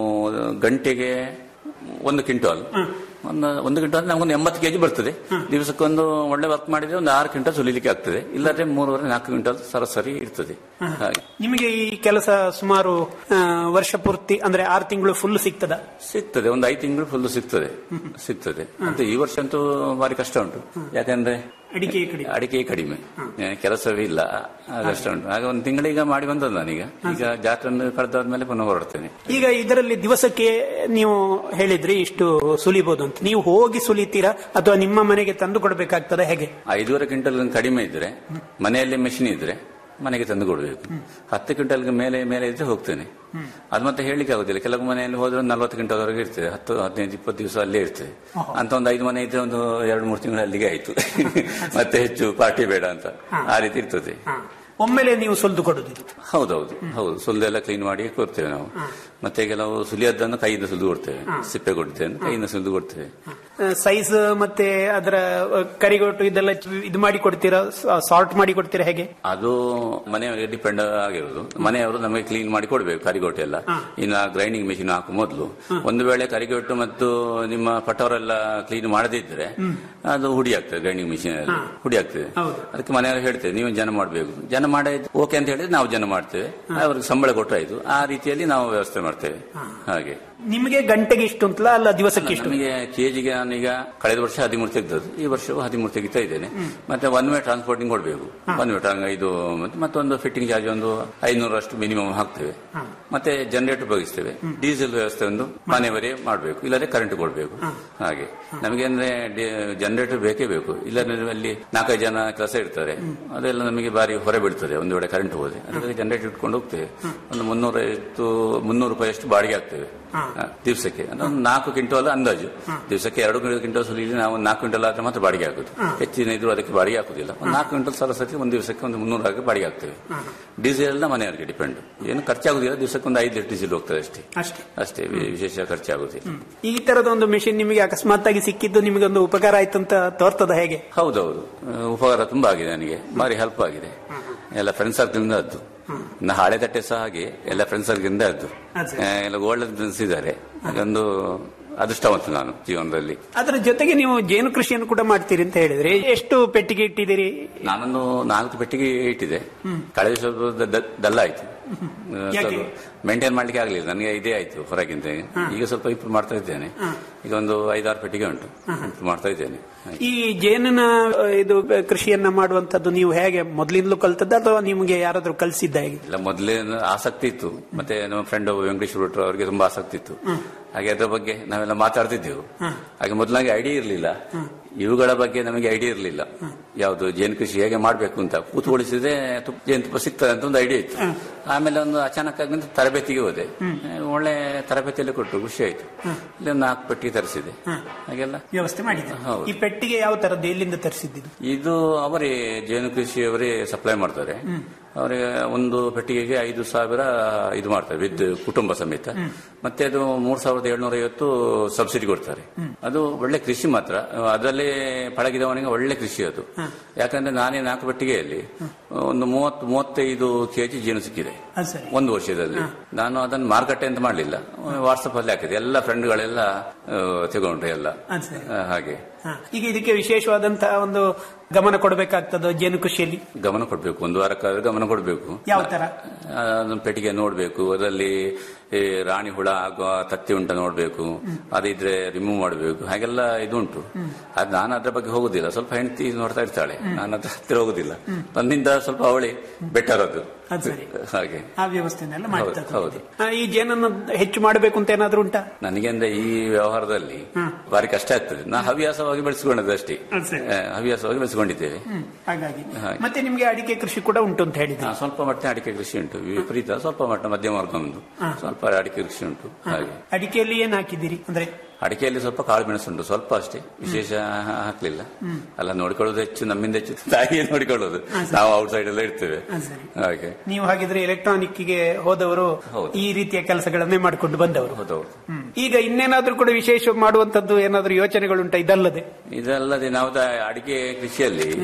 A: ಗಂಟೆಗೆ ಒಂದು ಕ್ವಿಂಟಾಲ್ ಒಂದು ಒಂದು ಕ್ವಿಂಟಾಲ್ ನಮಗೊಂದು ಎಂಬತ್ತು ಕೆಜಿ ಬರ್ತದೆ ದಿವಸಕ್ಕೊಂದು ಒಳ್ಳೆ ವರ್ಕ್ ಮಾಡಿದ್ರೆ ಒಂದು ಆರು ಕ್ವಿಂಟಾಲ್ ಸುಲಿಲಿಕ್ಕೆ ಆಗ್ತದೆ ಇಲ್ಲದ್ರೆ ಮೂರುವರೆ ನಾಲ್ಕು ಕ್ವಿಂಟಾಲ್ ಸರಾಸರಿ ಇರ್ತದೆ ಹಾಗೆ
Q: ನಿಮಗೆ ಈ ಕೆಲಸ ಸುಮಾರು ಆ, ವರ್ಷ ಪೂರ್ತಿ ಅಂದ್ರೆ ಆರು ತಿಂಗಳು ಫುಲ್ ಸಿಗ್ತದ
A: ಸಿಗ್ತದೆ ಒಂದು ಐದು ತಿಂಗಳು ಫುಲ್ ಸಿಗ್ತದೆ ಸಿಗ್ತದೆ ಮತ್ತೆ ಈ ವರ್ಷ ಅಂತೂ ಭಾರಿ ಕಷ್ಟ ಉಂಟು ಯಾಕಂದ್ರೆ
Q: ಅಡಿಕೆ ಕಡಿಮೆ
A: ಅಡಿಕೆ ಕಡಿಮೆ ಏ, ಕೆಲಸವೇ ಇಲ್ಲ ಆ, ಕಷ್ಟ ಉಂಟು ಆಗ ಒಂದು ತಿಂಗಳೀಗ ಮಾಡಿ ಬಂದದ್ದು ನಾನೀಗ ಈಗ ಜಾತ್ರೆ ಕಳೆದಾದ್ಮೇಲೆ ಪುನಃ ಹೊರಡ್ತೇನೆ
Q: ಈಗ ಇದರಲ್ಲಿ ದಿವಸಕ್ಕೆ ನೀವು ಹೇಳಿದ್ರಿ ಇಷ್ಟು ಸುಲಿಬಹುದು ಅಂತ ನೀವು ಹೋಗಿ ಸುಲಿತೀರಾ ಅಥವಾ ನಿಮ್ಮ ಮನೆಗೆ ತಂದು ಕೊಡಬೇಕಾಗ್ತದ ಹೇಗೆ
A: ಐದೂವರೆ ಕ್ವಿಂಟಲ್ ಕಡಿಮೆ ಇದ್ರೆ ಮನೆಯಲ್ಲಿ ಮೆಷಿನ್ ಇದ್ರೆ ಮನೆಗೆ ತಂದು ಕೊಡಬೇಕು ಹತ್ತು ಕ್ವಿಂಟಲ್ಗೆ ಮೇಲೆ ಮೇಲೆ ಇದ್ರೆ ಹೋಗ್ತೇನೆ ಅದು ಮತ್ತೆ ಹೇಳಿಕ್ಕೆ ಆಗುದಿಲ್ಲ ಕೆಲವು ಮನೆಯಲ್ಲಿ ಹೋದ್ರೆ ಒಂದು ನಲ್ವತ್ತು ಕ್ವಿಂಟಲ್ ವರೆಗೆ ಇರ್ತದೆ ಹತ್ತು ಹದಿನೈದು ಇಪ್ಪತ್ತು ದಿವಸ ಅಲ್ಲೇ ಇರ್ತದೆ ಅಂತ ಒಂದು ಐದು ಮನೆ ಇದ್ರೆ ಒಂದು ಎರಡು ಮೂರು ತಿಂಗಳು ಅಲ್ಲಿಗೆ ಆಯ್ತು ಮತ್ತೆ ಹೆಚ್ಚು ಪಾರ್ಟಿ ಬೇಡ ಅಂತ ಆ ರೀತಿ ಇರ್ತದೆ
Q: ಒಮ್ಮೆಲೆ ನೀವು ಸುಲಿದು ಕೊಡುದು
A: ಹೌದೌದು ಹೌದು ಸುಲಿದೆಲ್ಲ ಕ್ಲೀನ್ ಮಾಡಿ ಕೊಡ್ತೇವೆ ನಾವು ಮತ್ತೆ ಕೆಲವು ಸುಲಿಯದ್ದನ್ನು ಕೈಯಿಂದ ಸುಲಿದು ಕೊಡ್ತೇವೆ ಸಿಪ್ಪೆ ಕೊಡ್ತೇವೆ ಕೈಯಿಂದ ಸುಲಿದು ಕೊಡ್ತೇವೆ
Q: ಸೈಜ್ ಮತ್ತೆ ಅದರ ಆ, ಕರಿಗೊಟ್ಟು ಇದೆಲ್ಲ ಇದು ಮಾಡಿ ಕೊಡ್ತೀರಾ ಸಾರ್ಟ್ ಮಾಡಿ ಕೊಡ್ತೀರಾ ಹೇಗೆ
A: ಅದು ಮನೆಯವರಿಗೆ ಡಿಪೆಂಡ್ ಆಗಿರೋದು ಮನೆಯವರು ನಮಗೆ ಕ್ಲೀನ್ ಮಾಡಿ ಕೊಡ್ಬೇಕು ಕರಿಗೋಟೆ ಎಲ್ಲ ಇನ್ನು ಗ್ರೈಂಡಿಂಗ್ ಮೆಷಿನ್ ಹಾಕುವ ಮೊದಲು ಒಂದು ವೇಳೆ ಕರಿಗೊಟ್ಟು ಮತ್ತು ನಿಮ್ಮ ಪಟವರೆಲ್ಲ ಕ್ಲೀನ್ ಮಾಡದಿದ್ರೆ ಅದು ಹುಡಿ ಆಗ್ತದೆ ಗ್ರೈಂಡಿಂಗ್ ಮಿಷಿನ್ ಅಲ್ಲಿ ಹುಡಿ ಆಗ್ತದೆ ಅದಕ್ಕೆ ಮನೆಯವರು ಹೇಳ್ತೇವೆ ನೀವು ಜನ ಮಾಡಬೇಕು ಜನ ಮಾಡಿ ಓಕೆ ಅಂತ ಹೇಳಿದ್ರೆ ನಾವು ಜನ ಮಾಡ್ತೇವೆ ಅವ್ರಿಗೆ ಸಂಬಳ ಕೊಟ್ಟಾಯ್ತು ಆ ರೀತಿಯಲ್ಲಿ ನಾವು ವ್ಯವಸ್ಥೆ ಮಾಡ್ತೇವೆ ಹಾಗೆ
Q: ನಿಮಗೆ ಗಂಟೆಗೆ ಇಷ್ಟು ಅಂತಲ್ಲ ಅಲ್ಲ ದಿವಸಕ್ಕೆ ಇಷ್ಟು
A: ನಮಗೆ ಕೆಜಿಗೆ ನಾನೀಗ ಕಳೆದ ವರ್ಷ ಹದಿಮೂರು ತೆಗೆದದ್ದು ಈ ವರ್ಷವೂ ಹದಿಮೂರು ತೆಗಿತಾ ಇದ್ದೇನೆ ಮತ್ತೆ ಒನ್ ವೇ ಟ್ರಾನ್ಸ್ಪೋರ್ಟಿಂಗ್ ಕೊಡಬೇಕು ಒನ್ ವೇ ಟ್ರಾಂಗ್ ಇದು ಮತ್ತೆ ಮತ್ತೊಂದು ಫಿಟ್ಟಿಂಗ್ ಚಾರ್ಜ್ ಒಂದು ಐನೂರಷ್ಟು ಮಿನಿಮಮ್ ಹಾಕ್ತೇವೆ ಮತ್ತೆ ಜನರೇಟರ್ ಉಪಯೋಗಿಸ್ತೇವೆ ಡೀಸೆಲ್ ವ್ಯವಸ್ಥೆ ಒಂದು ಮನೆಯವರೇ ಮಾಡಬೇಕು ಇಲ್ಲದ್ರೆ ಕರೆಂಟ್ ಕೊಡಬೇಕು ಹಾಗೆ ನಮಗೆ ಅಂದ್ರೆ ಜನರೇಟರ್ ಬೇಕೇ ಬೇಕು ಇಲ್ಲದ್ರೆ ಅಲ್ಲಿ ನಾಲ್ಕೈದು ಜನ ಕೆಲಸ ಇರ್ತಾರೆ ಅದೆಲ್ಲ ನಮಗೆ ಬಾರಿ ಹೊರೆ ಬೀಳ್ತದೆ ಒಂದು ವೇಳೆ ಕರೆಂಟ್ ಹೋದ್ರೆ ಅದಕ್ಕೆ ಜನರೇಟರ್ ಇಟ್ಕೊಂಡು ಹೋಗ್ತೇವೆ ಒಂದು ಮುನ್ನೂರೈವತ್ತು ಮುನ್ನೂರು ರೂಪಾಯಿ ಅಷ್ಟು ಬಾಡಿಗೆ ಹಾಕ್ತೇವೆ ಹಾ, ದಿವಸಕ್ಕೆ ಅಂದ್ರೆ ಒಂದು ನಾಲ್ಕು ಕ್ವಿಂಟಲ್ ಅಂದಾಜು ದಿವಸಕ್ಕೆ ಎರಡು ಕ್ವಿಂಟಲ್ ಸುಲಿ ನಾವು ಒಂದು ನಾಲ್ಕು ಕ್ವಿಂಟಲ್ ಆದ್ರೆ ಮಾತ್ರ ಬಾಡಿಗೆ ಹಾಕುದು ಹೆಚ್ಚಿನ ಇದ್ರು ಅದಕ್ಕೆ ಬಾಡಿಗೆ ಹಾಕುದಿಲ್ಲ ಒಂದು ನಾಲ್ಕು ಕ್ವಿಂಟಲ್ ಸರಸತಿ ಒಂದು ದಿವಸಕ್ಕೆ ಒಂದು ಮುನ್ನೂರು ಹಾಕಿ ಬಾಡಿಗೆ ಹಾಕ್ತೇವೆ ಡೀಸೆಲ್ ಎಲ್ಲ ಮನೆಯವರಿಗೆ ಡಿಪೆಂಡ್ ಏನು ಖರ್ಚಾಗುದಿಲ್ಲ ದಿವಸಕ್ಕೆ ಒಂದು ಐದು ಲೀಟರ್ ಡೀಸೆಲ್ ಹೋಗ್ತದೆ ಅಷ್ಟೇ
Q: ಅಷ್ಟೇ
A: ಅಷ್ಟೇ ವಿ- ವಿಶೇಷ ಖರ್ಚಾಗುದಿಲ್ಲ
Q: ಈ ತರದ ಒಂದು ಮೆಷಿನ್ ನಿಮಗೆ ಅಕಸ್ಮಾತ್ ಆಗಿ ಸಿಕ್ಕಿದ್ದು ನಿಮಗೆ ಒಂದು ಉಪಕಾರ ಆಯ್ತು ಅಂತ ತೋರ್ತದ ಹೇಗೆ
A: ಹೌದೌದು ಆ, ಉಪಕಾರ ತುಂಬಾ ಆಗಿದೆ ನನಗೆ ಭಾರಿ ಹೆಲ್ಪ್ ಆಗಿದೆ ಎಲ್ಲ ಫ್ರೆಂಡ್ ಸರ್ಕಲ್ ಆದ್ದು ನಾ ಹಳೆ ತಟ್ಟೆ ಸಹ ಹಾಗೆ ಎಲ್ಲ ಫ್ರೆಂಡ್ ಸರ್ಕಲ್ ಆದ್ದು ಆ, ಎಲ್ಲ ಒಳ್ಳೆ ಫ್ರೆಂಡ್ಸ್ ಇದ್ದಾರೆ ಅದೊಂದು ಅದೃಷ್ಟವಂತ ನಾನು ಜೀವನದಲ್ಲಿ
Q: ಅದರ ಜೊತೆಗೆ ನೀವು ಜೇನು ಕೃಷಿಯನ್ನು ಕೂಡ ಮಾಡ್ತೀರಿ ಅಂತ ಹೇಳಿದ್ರೆ ಎಷ್ಟು ಪೆಟ್ಟಿಗೆ ಇಟ್ಟಿದ್ದೀರಿ
A: ನಾನೊಂದು ನಾಲ್ಕು ಪೆಟ್ಟಿಗೆ ಇಟ್ಟಿದೆ ಕಳೆದ ಸ್ವಲ್ಪ ದ- ದ- ಡಲ್ ಆಯ್ತು
Q: ಯಾಕೆ?
A: ಮೇಂಟೈನ್ ಮಾಡ್ಲಿಕ್ಕೆ ಆಗ್ಲಿಲ್ಲ ನನಗೆ ಇದೇ ಆಯ್ತು ಹೊರಗಿಂತ ಈಗ ಸ್ವಲ್ಪ ಇಂಪ್ರೂವ್ ಮಾಡ್ತಾ ಇದ್ದೇನೆ ಈಗ ಒಂದು ಐದಾರು ಪೆಟ್ಟಿಗೆ ಉಂಟು ಇಂಪ್ರೂವ್ ಮಾಡ್ತಾ ಇದ್ದೇನೆ
Q: ಈ ಜೇನಿನ ಆ, ಇದು ಕೃಷಿಯನ್ನ ಮಾಡುವಂತದ್ದು ನೀವು ಹೇಗೆ ಮೊದಲಿಂದಲೂ ಕಲ್ತದ್ದ ಅಥವಾ ನಿಮಗೆ ಯಾರಾದ್ರೂ ಕಲಿಸಿದ್ದ ಹೇಗೆ
A: ಇಲ್ಲ ಮೊದಲೇ ಆಸಕ್ತಿ ಇತ್ತು ಮತ್ತೆ ನಮ್ಮ ಫ್ರೆಂಡ್ ವೆಂಕಟೇಶ್ ಭಟ್ರು ಅವರಿಗೆ ತುಂಬಾ ಆಸಕ್ತಿ ಇತ್ತು ಹಾಗೆ ಅದ್ರ ಬಗ್ಗೆ ನಾವೆಲ್ಲ ಮಾತಾಡ್ತಿದ್ದೆವು ಹಾಗೆ ಮೊದಲಾಗಿ ಐಡಿಯಾ ಇರಲಿಲ್ಲ ಇವುಗಳ ಬಗ್ಗೆ ನಮಗೆ ಐಡಿಯಾ ಇರಲಿಲ್ಲ ಯಾವುದು ಜೇನು ಕೃಷಿ ಹೇಗೆ ಮಾಡಬೇಕು ಅಂತ ಕೂತ್ಕೊಳಿಸಿದ್ರೆ ತುಪ್ಪ ಜೇನುತುಪ್ಪ ಸಿಗ್ತದೆ ಅಂತ ಒಂದು ಐಡಿಯಾ ಇತ್ತು ಆಮೇಲೆ ಒಂದು ಅಚಾನಕ್ ಆಗಿ ಒಂದು ತರಬೇತಿಗೆ ಹೋದೆ ಒಳ್ಳೆ ತರಬೇತಿಯಲ್ಲಿ ಕೊಟ್ಟು ಖುಷಿ ಆಯ್ತು ಇಲ್ಲಿ ಒಂದು ನಾಲ್ಕು ಪೆಟ್ಟಿ ತರಿಸಿದೆ ಹಾಗೆಲ್ಲ
Q: ವ್ಯವಸ್ಥೆ ಮಾಡಿದ್ದೀರಿ
A: ಹೌದು.
Q: ಈ ಪೆಟ್ಟಿಗೆ ಯಾವ ತರದ್ದು ಎಲ್ಲಿಂದ ತರಿಸಿದ್ದು
A: ಇದು ಅವರೇ ಜೇನು ಕೃಷಿ ಅವರೇ ಸಪ್ಲೈ ಮಾಡ್ತಾರೆ ಅವರಿಗೆ ಒಂದು ಪೆಟ್ಟಿಗೆಗೆ ಐದು ಸಾವಿರ ಇದು ಮಾಡ್ತಾರೆ ವಿದ್ ಕುಟುಂಬ ಸಮೇತ ಮತ್ತೆ ಅದು ಮೂರ್ ಸಾವಿರದ ಏಳ್ನೂರ ಐವತ್ತು ಸಬ್ಸಿಡಿ ಕೊಡ್ತಾರೆ ಅದು ಒಳ್ಳೆ ಕೃಷಿ ಮಾತ್ರ ಅದರಲ್ಲಿ ಪಳಗಿದವನಿಗೆ ಒಳ್ಳೆ ಕೃಷಿ ಅದು ಯಾಕಂದ್ರೆ ನಾನೇ ನಾಲ್ಕು ಪೆಟ್ಟಿಗೆಯಲ್ಲಿ ಒಂದು ಮೂವತ್ತು ಮೂವತ್ತೈದು ಕೆಜಿ ಜೇನು ಸಿಕ್ಕಿದೆ
Q: ಅದು ಸರಿ
A: ಒಂದು ವರ್ಷದಲ್ಲಿ ನಾನು ಅದನ್ನು ಮಾರುಕಟ್ಟೆ ಅಂತ ಮಾಡಲಿಲ್ಲ ವಾಟ್ಸಪ್ ಅಲ್ಲಿ ಹಾಕಿದೆ ಎಲ್ಲ ಫ್ರೆಂಡ್ಗಳೆಲ್ಲ ತಗೊಂಡ್ರೆ ಎಲ್ಲ
Q: ಅದು ಸರಿ
A: ಆ, ಹಾಗೆ
Q: ಹಾ. ಈಗ ಇದಕ್ಕೆ ವಿಶೇಷವಾದಂತಹ ಒಂದು ಗಮನ ಕೊಡಬೇಕಾಗ್ತದ ಜೇನು ಕೃಷಿಯಲ್ಲಿ
A: ಗಮನ ಕೊಡ್ಬೇಕು ಒಂದು ವಾರಕ್ಕಾದ್ರೆ ಗಮನ ಕೊಡ್ಬೇಕು
Q: ಯಾವ ತರ
A: ಆ, ಅದನ್ನ ಪೆಟ್ಟಿಗೆ ನೋಡ್ಬೇಕು ಅದರಲ್ಲಿ ಈ ರಾಣಿ ಹುಳ ಆಗುವ ತತ್ತಿ ಉಂಟ ನೋಡ್ಬೇಕು ಅದಿದ್ರೆ ರಿಮೂವ್ ಮಾಡಬೇಕು ಹಾಗೆಲ್ಲ ಇದು ಉಂಟು ಅದ್ ನಾನು ಅದ್ರ ಬಗ್ಗೆ ಹೋಗುದಿಲ್ಲ ಸ್ವಲ್ಪ ಹೆಂಡತಿ ನೋಡ್ತಾ ಇರ್ತಾಳೆ ನಾನು ಅದ್ರ ಹತ್ತಿರ ಹೋಗುದಿಲ್ಲ ನನ್ನಿಂದ ಸ್ವಲ್ಪ ಅವಳಿ ಬೆಟರ್ ಅದು
Q: ಅದು ಸರಿ
A: ಹಾಗೆ
Q: ಆ ವ್ಯವಸ್ಥೆನೆಲ್ಲ ಮಾಡ್ತಾ
A: ಹೌದು, ಹೌದು
Q: ಆ, ಈ ಜೇನನ್ನು ಹೆಚ್ಚು ಮಾಡಬೇಕು ಅಂತ ಏನಾದ್ರೂ ಉಂಟಾ
A: ನನಗೆ ಅಂದ್ರೆ ಈ ವ್ಯವಹಾರದಲ್ಲಿ ಭಾರಿ ಕಷ್ಟ ಆಗ್ತದೆ ನಾ ಹವ್ಯಾಸವಾಗಿ ಬೆಳೆಸ್ಕೊಂಡದ್ದು ಅಷ್ಟೇ
Q: ಅದು ಸರಿ.
A: ಆ, ಹವ್ಯಾಸವಾಗಿ ಬೆಳೆಸ್ಕೊಂಡಿದ್ದೇವೆ
Q: ಹ್ಮ್, ಹಾಗಾಗಿ
A: ಹಾಗೆ.
Q: ಮತ್ತೆ ನಿಮ್ಗೆ ಅಡಿಕೆ ಕೃಷಿ ಕೂಡ ಉಂಟು ಅಂತ ಹೇಳಿದ್ರೆ
A: ಹಾ, ಸ್ವಲ್ಪ ಮಟ್ಟಿನ ಅಡಿಕೆ ಕೃಷಿ ಉಂಟು ವಿಪರೀತ ಸ್ವಲ್ಪ ಮಟ್ಟ ಮಧ್ಯಮ ವರ್ಗ ಒಂದು ಸ್ವಲ್ಪ ಅಡಿಕೆ ಕೃಷಿ ಉಂಟು ಹಾಗೆ
Q: ಅಡಿಕೆಯಲ್ಲಿ ಏನ್ ಹಾಕಿದ್ದೀರಿ ಅಂದ್ರೆ
A: ಅಡಿಕೆಯಲ್ಲಿ ಸ್ವಲ್ಪ ಕಾಳು ಮೆಣಸು ಉಂಟು ಸ್ವಲ್ಪ ಅಷ್ಟೇ ವಿಶೇಷ ಹಾ- ಹಾಕ್ಲಿಲ್ಲ ಅಲ್ಲ ನೋಡಿಕೊಳ್ಳೋದು ಹೆಚ್ಚು ನಮ್ಮಿಂದ ಹೆಚ್ಚು ತಾಯಿಯೇ ನೋಡಿಕೊಳ್ಳೋದು ನಾವು ಔಟ್ ಸೈಡ್ ಎಲ್ಲ ಇರ್ತೇವೆ
Q: ಅದು ಸರಿ
A: ಹಾಗೆ
Q: ನೀವು ಹಾಗಿದ್ರೆ ಎಲೆಕ್ಟ್ರಾನಿಕ್ ಗೆ ಹೋದವರು ಈ ರೀತಿಯ ಕೆಲಸಗಳನ್ನೇ ಮಾಡಿಕೊಂಡು ಬಂದವರು
A: ಹೌದೌದು
Q: ಹ್ಮ್. ಈಗ ಇನ್ನೇನಾದ್ರೂ ಕೂಡ ವಿಶೇಷ ಮಾಡುವಂತದ್ದು ಏನಾದ್ರೂ ಯೋಚನೆಗಳುಂಟ ಇದಲ್ಲದೆ
A: ಇದಲ್ಲದೆ ನಾವು ದ- ಅಡಿಕೆ ಕೃಷಿಯಲ್ಲಿ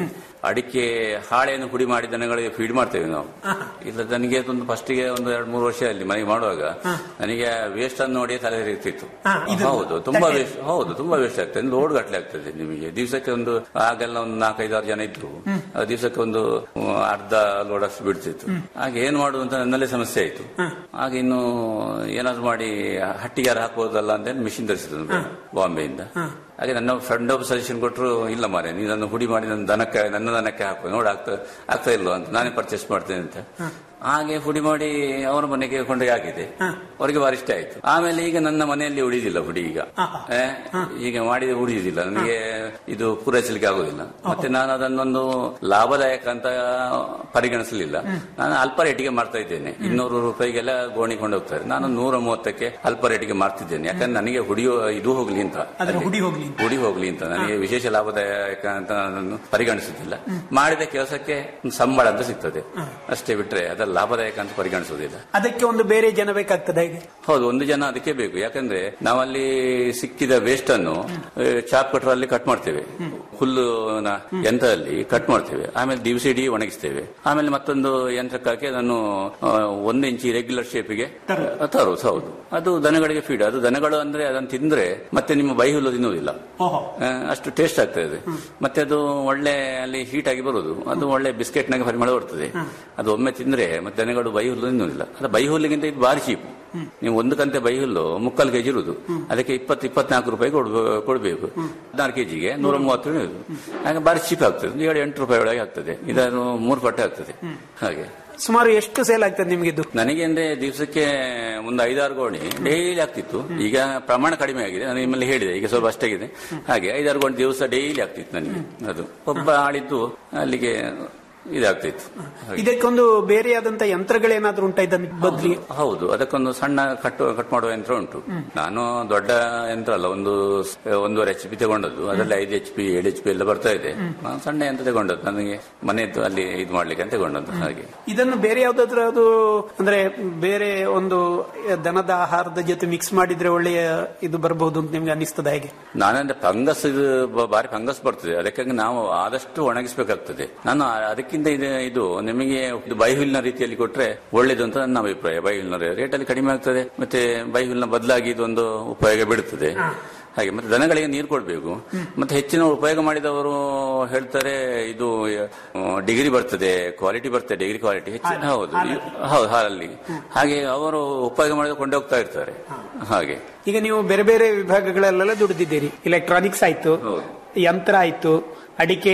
A: ಅಡಿಕೆ ಹಾಳೆಯನ್ನು ಪುಡಿ ಮಾಡಿ ದನಗಳಿಗೆ ಫೀಡ್ ಮಾಡ್ತೇವೆ ನಾವು ಇಲ್ಲ ನನಗೆ ಒಂದು ಫಸ್ಟಿಗೆ ಒಂದು ಎರಡು ಮೂರು ವರ್ಷ ಅಲ್ಲಿ ಮನೆಗೆ ಮಾಡುವಾಗ ನನಗೆ ವೇಸ್ಟ್ ಅನ್ನು ನೋಡಿ ತಲೆ ಇರ್ತಿತ್ತು ಹೌದು ತುಂಬಾ ವೇಸ್ಟ್ ಹೌದು ತುಂಬಾ ವೇಸ್ಟ್ ಆಗ್ತದೆ ಲೋಡ್ ಗಟ್ಟಲೆ ಆಗ್ತದೆ ನಿಮಗೆ ದಿವಸಕ್ಕೆ ಒಂದು ಆಗೆಲ್ಲ ಒಂದು ನಾಲ್ಕೈದಾರು ಜನ ಇದ್ರು ಆ ದಿವಸಕ್ಕೆ ಒಂದು ಆ, ಅರ್ಧ ಲೋಡ್ ಅಷ್ಟು ಬಿಡ್ತಿತ್ತು ಹಾಗೆ ಏನ್ ಮಾಡುದು ಅಂತ ನನ್ನಲ್ಲೇ ಸಮಸ್ಯೆ ಆಯ್ತು ಆಗ ಇನ್ನು ಏನಾದ್ರು ಮಾಡಿ ಹಟ್ಟಿಗಾರ ಹಾಕ್ಬೋದಲ್ಲ ಅಂತ ಮಿಷಿನ್ ತರಿಸಿದ್ರು ಬಾಂಬೆಯಿಂದ ಹಾಗೆ ನನ್ನ ಫ್ರೆಂಡ್ ಒಬ್ಬ ಸಜೆಷನ್ ಕೊಟ್ಟರು ಇಲ್ಲ ಮಾರೆ ನೀನು ನನ್ನ ಹುಡಿ ಮಾಡಿ ನನ್ನ ದನಕ್ಕೆ ನನ್ನ ದನಕ್ಕೆ ಹಾಕು ನೋಡಿ ಆಗ್ತಾ ಆಗ್ತಾ ಇಲ್ವಾ ಅಂತ ನಾನೇ ಪರ್ಚೇಸ್ ಮಾಡ್ತೇನೆ ಅಂತ ಹಾಗೆ ಹುಡಿ ಮಾಡಿ ಅವರ ಮನೆಗೆ ಕೊಂಡೋಗಿ ಹಾಕಿದೆ ಅವರಿಗೆ ಬಾರಿ ಇಷ್ಟ ಆಯ್ತು ಆಮೇಲೆ ಈಗ ನನ್ನ ಮನೆಯಲ್ಲಿ ಉಳಿದಿಲ್ಲ ಹುಡಿ ಈಗ ಏ, ಈಗ ಮಾಡಿದ ಉಳಿಯುದಿಲ್ಲ ನನಗೆ ಇದು ಪೂರೈಸಲಿಕ್ಕೆ ಆಗುದಿಲ್ಲ ಮತ್ತೆ ನಾನು ಅದನ್ನೊಂದು ಲಾಭದಾಯಕ ಅಂತ ಪರಿಗಣಿಸಲಿಲ್ಲ ನಾನು ಅಲ್ಪ ರೇಟಿಗೆ ಮಾಡ್ತಾ ಇದ್ದೇನೆ ಇನ್ನೂರು ರೂಪಾಯಿಗೆಲ್ಲ ಗೋಣಿ ಕೊಂಡು ಹೋಗ್ತಾರೆ ನಾನು ನೂರ ಮೂವತ್ತಕ್ಕೆ ಅಲ್ಪ ರೇಟಿಗೆ ಮಾರ್ತಿದ್ದೇನೆ ಯಾಕಂದ್ರೆ ನನಗೆ ಹುಡಿಯೋ ಇದು ಹೋಗ್ಲಿ ಅಂತ
Q: ಅದರ ಹುಡಿ ಹೋಗ್ಲಿ
A: ಹುಡಿ ಹೋಗ್ಲಿ ಅಂತ ನನಗೆ ವಿಶೇಷ ಲಾಭದಾಯಕ ಅಂತ ನಾನು ಪರಿಗಣಿಸುತ್ತಿಲ್ಲ ಮಾಡಿದ ಕೆಲಸಕ್ಕೆ ಒಂದು ಸಂಬಳ ಅಂತ ಸಿಗ್ತದೆ ಅಷ್ಟೇ ಬಿಟ್ರೆ ಅದರ ಲಾಭದಾಯಕ ಅಂತ ಪರಿಗಣಿಸುವುದಿಲ್ಲ
Q: ಅದಕ್ಕೆ ಒಂದು ಬೇರೆ ಜನ ಬೇಕಾಗ್ತದೆ ಹೇಗೆ
A: ಹೌದು ಒಂದು ಜನ ಅದಕ್ಕೆ ಬೇಕು ಯಾಕಂದ್ರೆ ನಾವಲ್ಲಿ ಸಿಕ್ಕಿದ ವೇಸ್ಟ್ ಅನ್ನು ಆ, ಚಾಪ್ ಕಟರ್ ಅಲ್ಲಿ ಕಟ್ ಮಾಡ್ತೇವೆ ಹುಲ್ಲು ಯಂತ್ರದಲ್ಲಿ ಕಟ್ ಮಾಡ್ತೇವೆ ಆಮೇಲೆ ದಿವಸ ಇಡೀ ಒಣಗಿಸ್ತೇವೆ ಆಮೇಲೆ ಮತ್ತೊಂದು ಯಂತ್ರಕ್ಕೆ ಹಾಕಿ ಅದನ್ನು ಆ, ಒಂದು ಇಂಚಿ ರೆಗ್ಯುಲರ್ ಶೇಪಿಗೆ ತರುವುದು ಹೌದು ಅದು ದನಗಳಿಗೆ ಫೀಡ್ ಅದು ದನಗಳು ಅಂದ್ರೆ ಅದನ್ನು ತಿಂದ್ರೆ ಮತ್ತೆ ನಿಮ್ಮ ಬೈ ಹುಲ್ಲು ತಿನ್ನುವುದಿಲ್ಲ ಆ, ಅಷ್ಟು ಟೇಸ್ಟ್ ಆಗ್ತದೆ ಮತ್ತೆ ಅದು ಒಳ್ಳೆ ಅಲ್ಲಿ ಹೀಟ್ ಆಗಿ ಬರುವುದು ಅದು ಒಳ್ಳೆ ಬಿಸ್ಕೆಟ್ ನಾಗೆ ಪರಿಮಳ ಬರ್ತದೆ ಅದು ಒಮ್ಮೆ ತಿಂದ್ರೆ ಮತ್ತೆ ದನಗಳು ಬೈ ಹುಲ್ಲು ತಿನ್ನುವುದಿಲ್ಲ ಅದು ಬೈ ಹುಲ್ಲಿಗಿಂತ ಇದು ಭಾರಿ ಚೀಪ್ ನೀವು ಒಂದು ಕಂತೆ ಬೈ ಹುಲ್ಲು ಮುಕ್ಕಾಲು ಕೆಜಿ ಇರುವುದು ಅದಕ್ಕೆ ಇಪ್ಪತ್ತು ಇಪ್ಪತ್ನಾಲ್ಕು ರೂಪಾಯಿ ಕೊಡ್ಬ- ಕೊಡ್ಬೇಕು ಹದಿನಾರು ಕೆಜಿಗೆ ನೂರ ಮೂವತ್ತು ರೂಪಾಯಿ ಇರುವುದು. ಹಾಗೆ ಭಾರಿ ಚೀಪ್ ಆಗ್ತದೆ ಒಂದು ಏಳು ಎಂಟು ರೂಪಾಯಿ ಒಳಗೆ ಆಗ್ತದೆ ಇದನ್ನು ಮೂರು ಪಟ್ಟೆ ಆಗ್ತದೆ ಹಾಗೆ
Q: ಸುಮಾರು ಎಷ್ಟು ಸೇಲ್ ಆಗ್ತದೆ ನಿಮ್ಗೆ ಇದು
A: ನನಗೆ ಅಂದ್ರೆ ದಿವಸಕ್ಕೆ ಒಂದು ಐದಾರು ಗೋಣಿ ಡೈಲಿ ಆಗ್ತಿತ್ತು ಈಗ ಪ್ರಮಾಣ ಕಡಿಮೆ ಆಗಿದೆ ನಾನು ನಿಮ್ಮಲ್ಲಿ ಹೇಳಿದೆ ಈಗ ಸ್ವಲ್ಪ ಅಷ್ಟಾಗಿದೆ ಹಾಗೆ ಐದಾರು ಗೋಣಿ ದಿವಸ ಡೈಲಿ ಆಗ್ತಿತ್ತು ನನಗೆ ಅದು ಒಬ್ಬ ಆಳಿದ್ದು ಅಲ್ಲಿಗೆ ಇದಾಗ್ತಿತ್ತು ಹಾಗೆ.
Q: ಇದಕ್ಕೊಂದು ಬೇರೆಯಾದಂತ ಯಂತ್ರಗಳೇನಾದ್ರೂ ಉಂಟಾ ಇದನ್ನ ಬದ್ಲಿ
A: ಹೌದು ಅದಕ್ಕೊಂದು ಸಣ್ಣ ಕಟ್ ಕಟ್ ಮಾಡುವ ಯಂತ್ರ ಉಂಟು ನಾನು ದೊಡ್ಡ ಯಂತ್ರ ಅಲ್ಲ ಒಂದು ಸ್- ಒಂದೂವರೆ ಎಚ್ ಪಿ ತಗೊಂಡದ್ದು ಅದರಲ್ಲಿ ಐದು ಎಚ್ ಪಿ ಏಳು ಎಚ್ ಪಿ ಎಲ್ಲ ಬರ್ತಾ ಇದೆ ನಾನು ಸಣ್ಣ ಯಂತ್ರ ತಗೊಂಡದ್ದು ನನಗೆ ಮನೆಯದ್ದು ಅಲ್ಲಿ ಇದು ಮಾಡ್ಲಿಕ್ಕೆ ಅಂತ ತಗೊಂಡದ್ದು ಹಾಗೆ
Q: ಇದನ್ನು ಬೇರೆ ಯಾವ್ದಾದ್ರು ಅದು ಅಂದ್ರೆ ಬೇರೆ ಒಂದು ದನದ ಆಹಾರದ ಜೊತೆ ಮಿಕ್ಸ್ ಮಾಡಿದ್ರೆ ಒಳ್ಳೆಯ ಇದು ಬರಬಹುದು ಅಂತ ನಿಮ್ಗೆ ಅನಿಸ್ತದ ಹೇಗೆ
A: ನಾನಂದ್ರೆ ಫಂಗಸ್ ಇದು ಬ- ಬಾರಿ ಫಂಗಸ್ ಬರ್ತದೆ ಅದಕ್ಕಾಗಿ ನಾವು ಆದಷ್ಟು ಒಣಗಿಸಬೇಕಾಗ್ತದೆ ನಾನು ಆ- ಅದಕ್ಕಿಂತ ಇದು ಇದು ನಿಮಗೆ ಇದು ಬೈಹುಲ್ನ ರೀತಿಯಲ್ಲಿ ಕೊಟ್ರೆ ಒಳ್ಳೇದು ಅಂತ ನನ್ನ ಅಭಿಪ್ರಾಯ ಬೈಹುಲ್ನ ರೇಟಲ್ಲಿ ಕಡಿಮೆ ಆಗ್ತದೆ ಮತ್ತೆ ಬೈಹುಲ್ನ ಬದಲಾಗಿ ಇದೊಂದು ಉಪಯೋಗ ಬೀಳುತ್ತದೆ ಹಾಗೆ ಮತ್ತೆ ದನಗಳಿಗೆ ನೀರು ಕೊಡಬೇಕು ಮತ್ತೆ ಹೆಚ್ಚಿನ ಉಪಯೋಗ ಮಾಡಿದವರು ಹೇಳ್ತಾರೆ ಇದು ಡಿಗ್ರಿ ಬರ್ತದೆ ಕ್ವಾಲಿಟಿ ಬರ್ತದೆ ಡಿಗ್ರಿ ಕ್ವಾಲಿಟಿ ಹೆಚ್ಚಿನ ಹೌದು ಹೌದು ಹಾಲಲ್ಲಿ ಹಾಗೆ ಅವರು ಉಪಯೋಗ ಮಾಡಿದ ಕೊಂಡೇ ಹೋಗ್ತಾ ಇರ್ತಾರೆ ಹಾಗೆ
Q: ಈಗ ನೀವು ಬೇರೆ ಬೇರೆ ವಿಭಾಗಗಳಲ್ಲೆಲ್ಲ ದುಡಿದಿದ್ದೀರಿ ಇಲೆಕ್ಟ್ರಾನಿಕ್ಸ್ ಆಯ್ತು ಯಂತ್ರ ಆಯ್ತು ಅಡಿಕೆ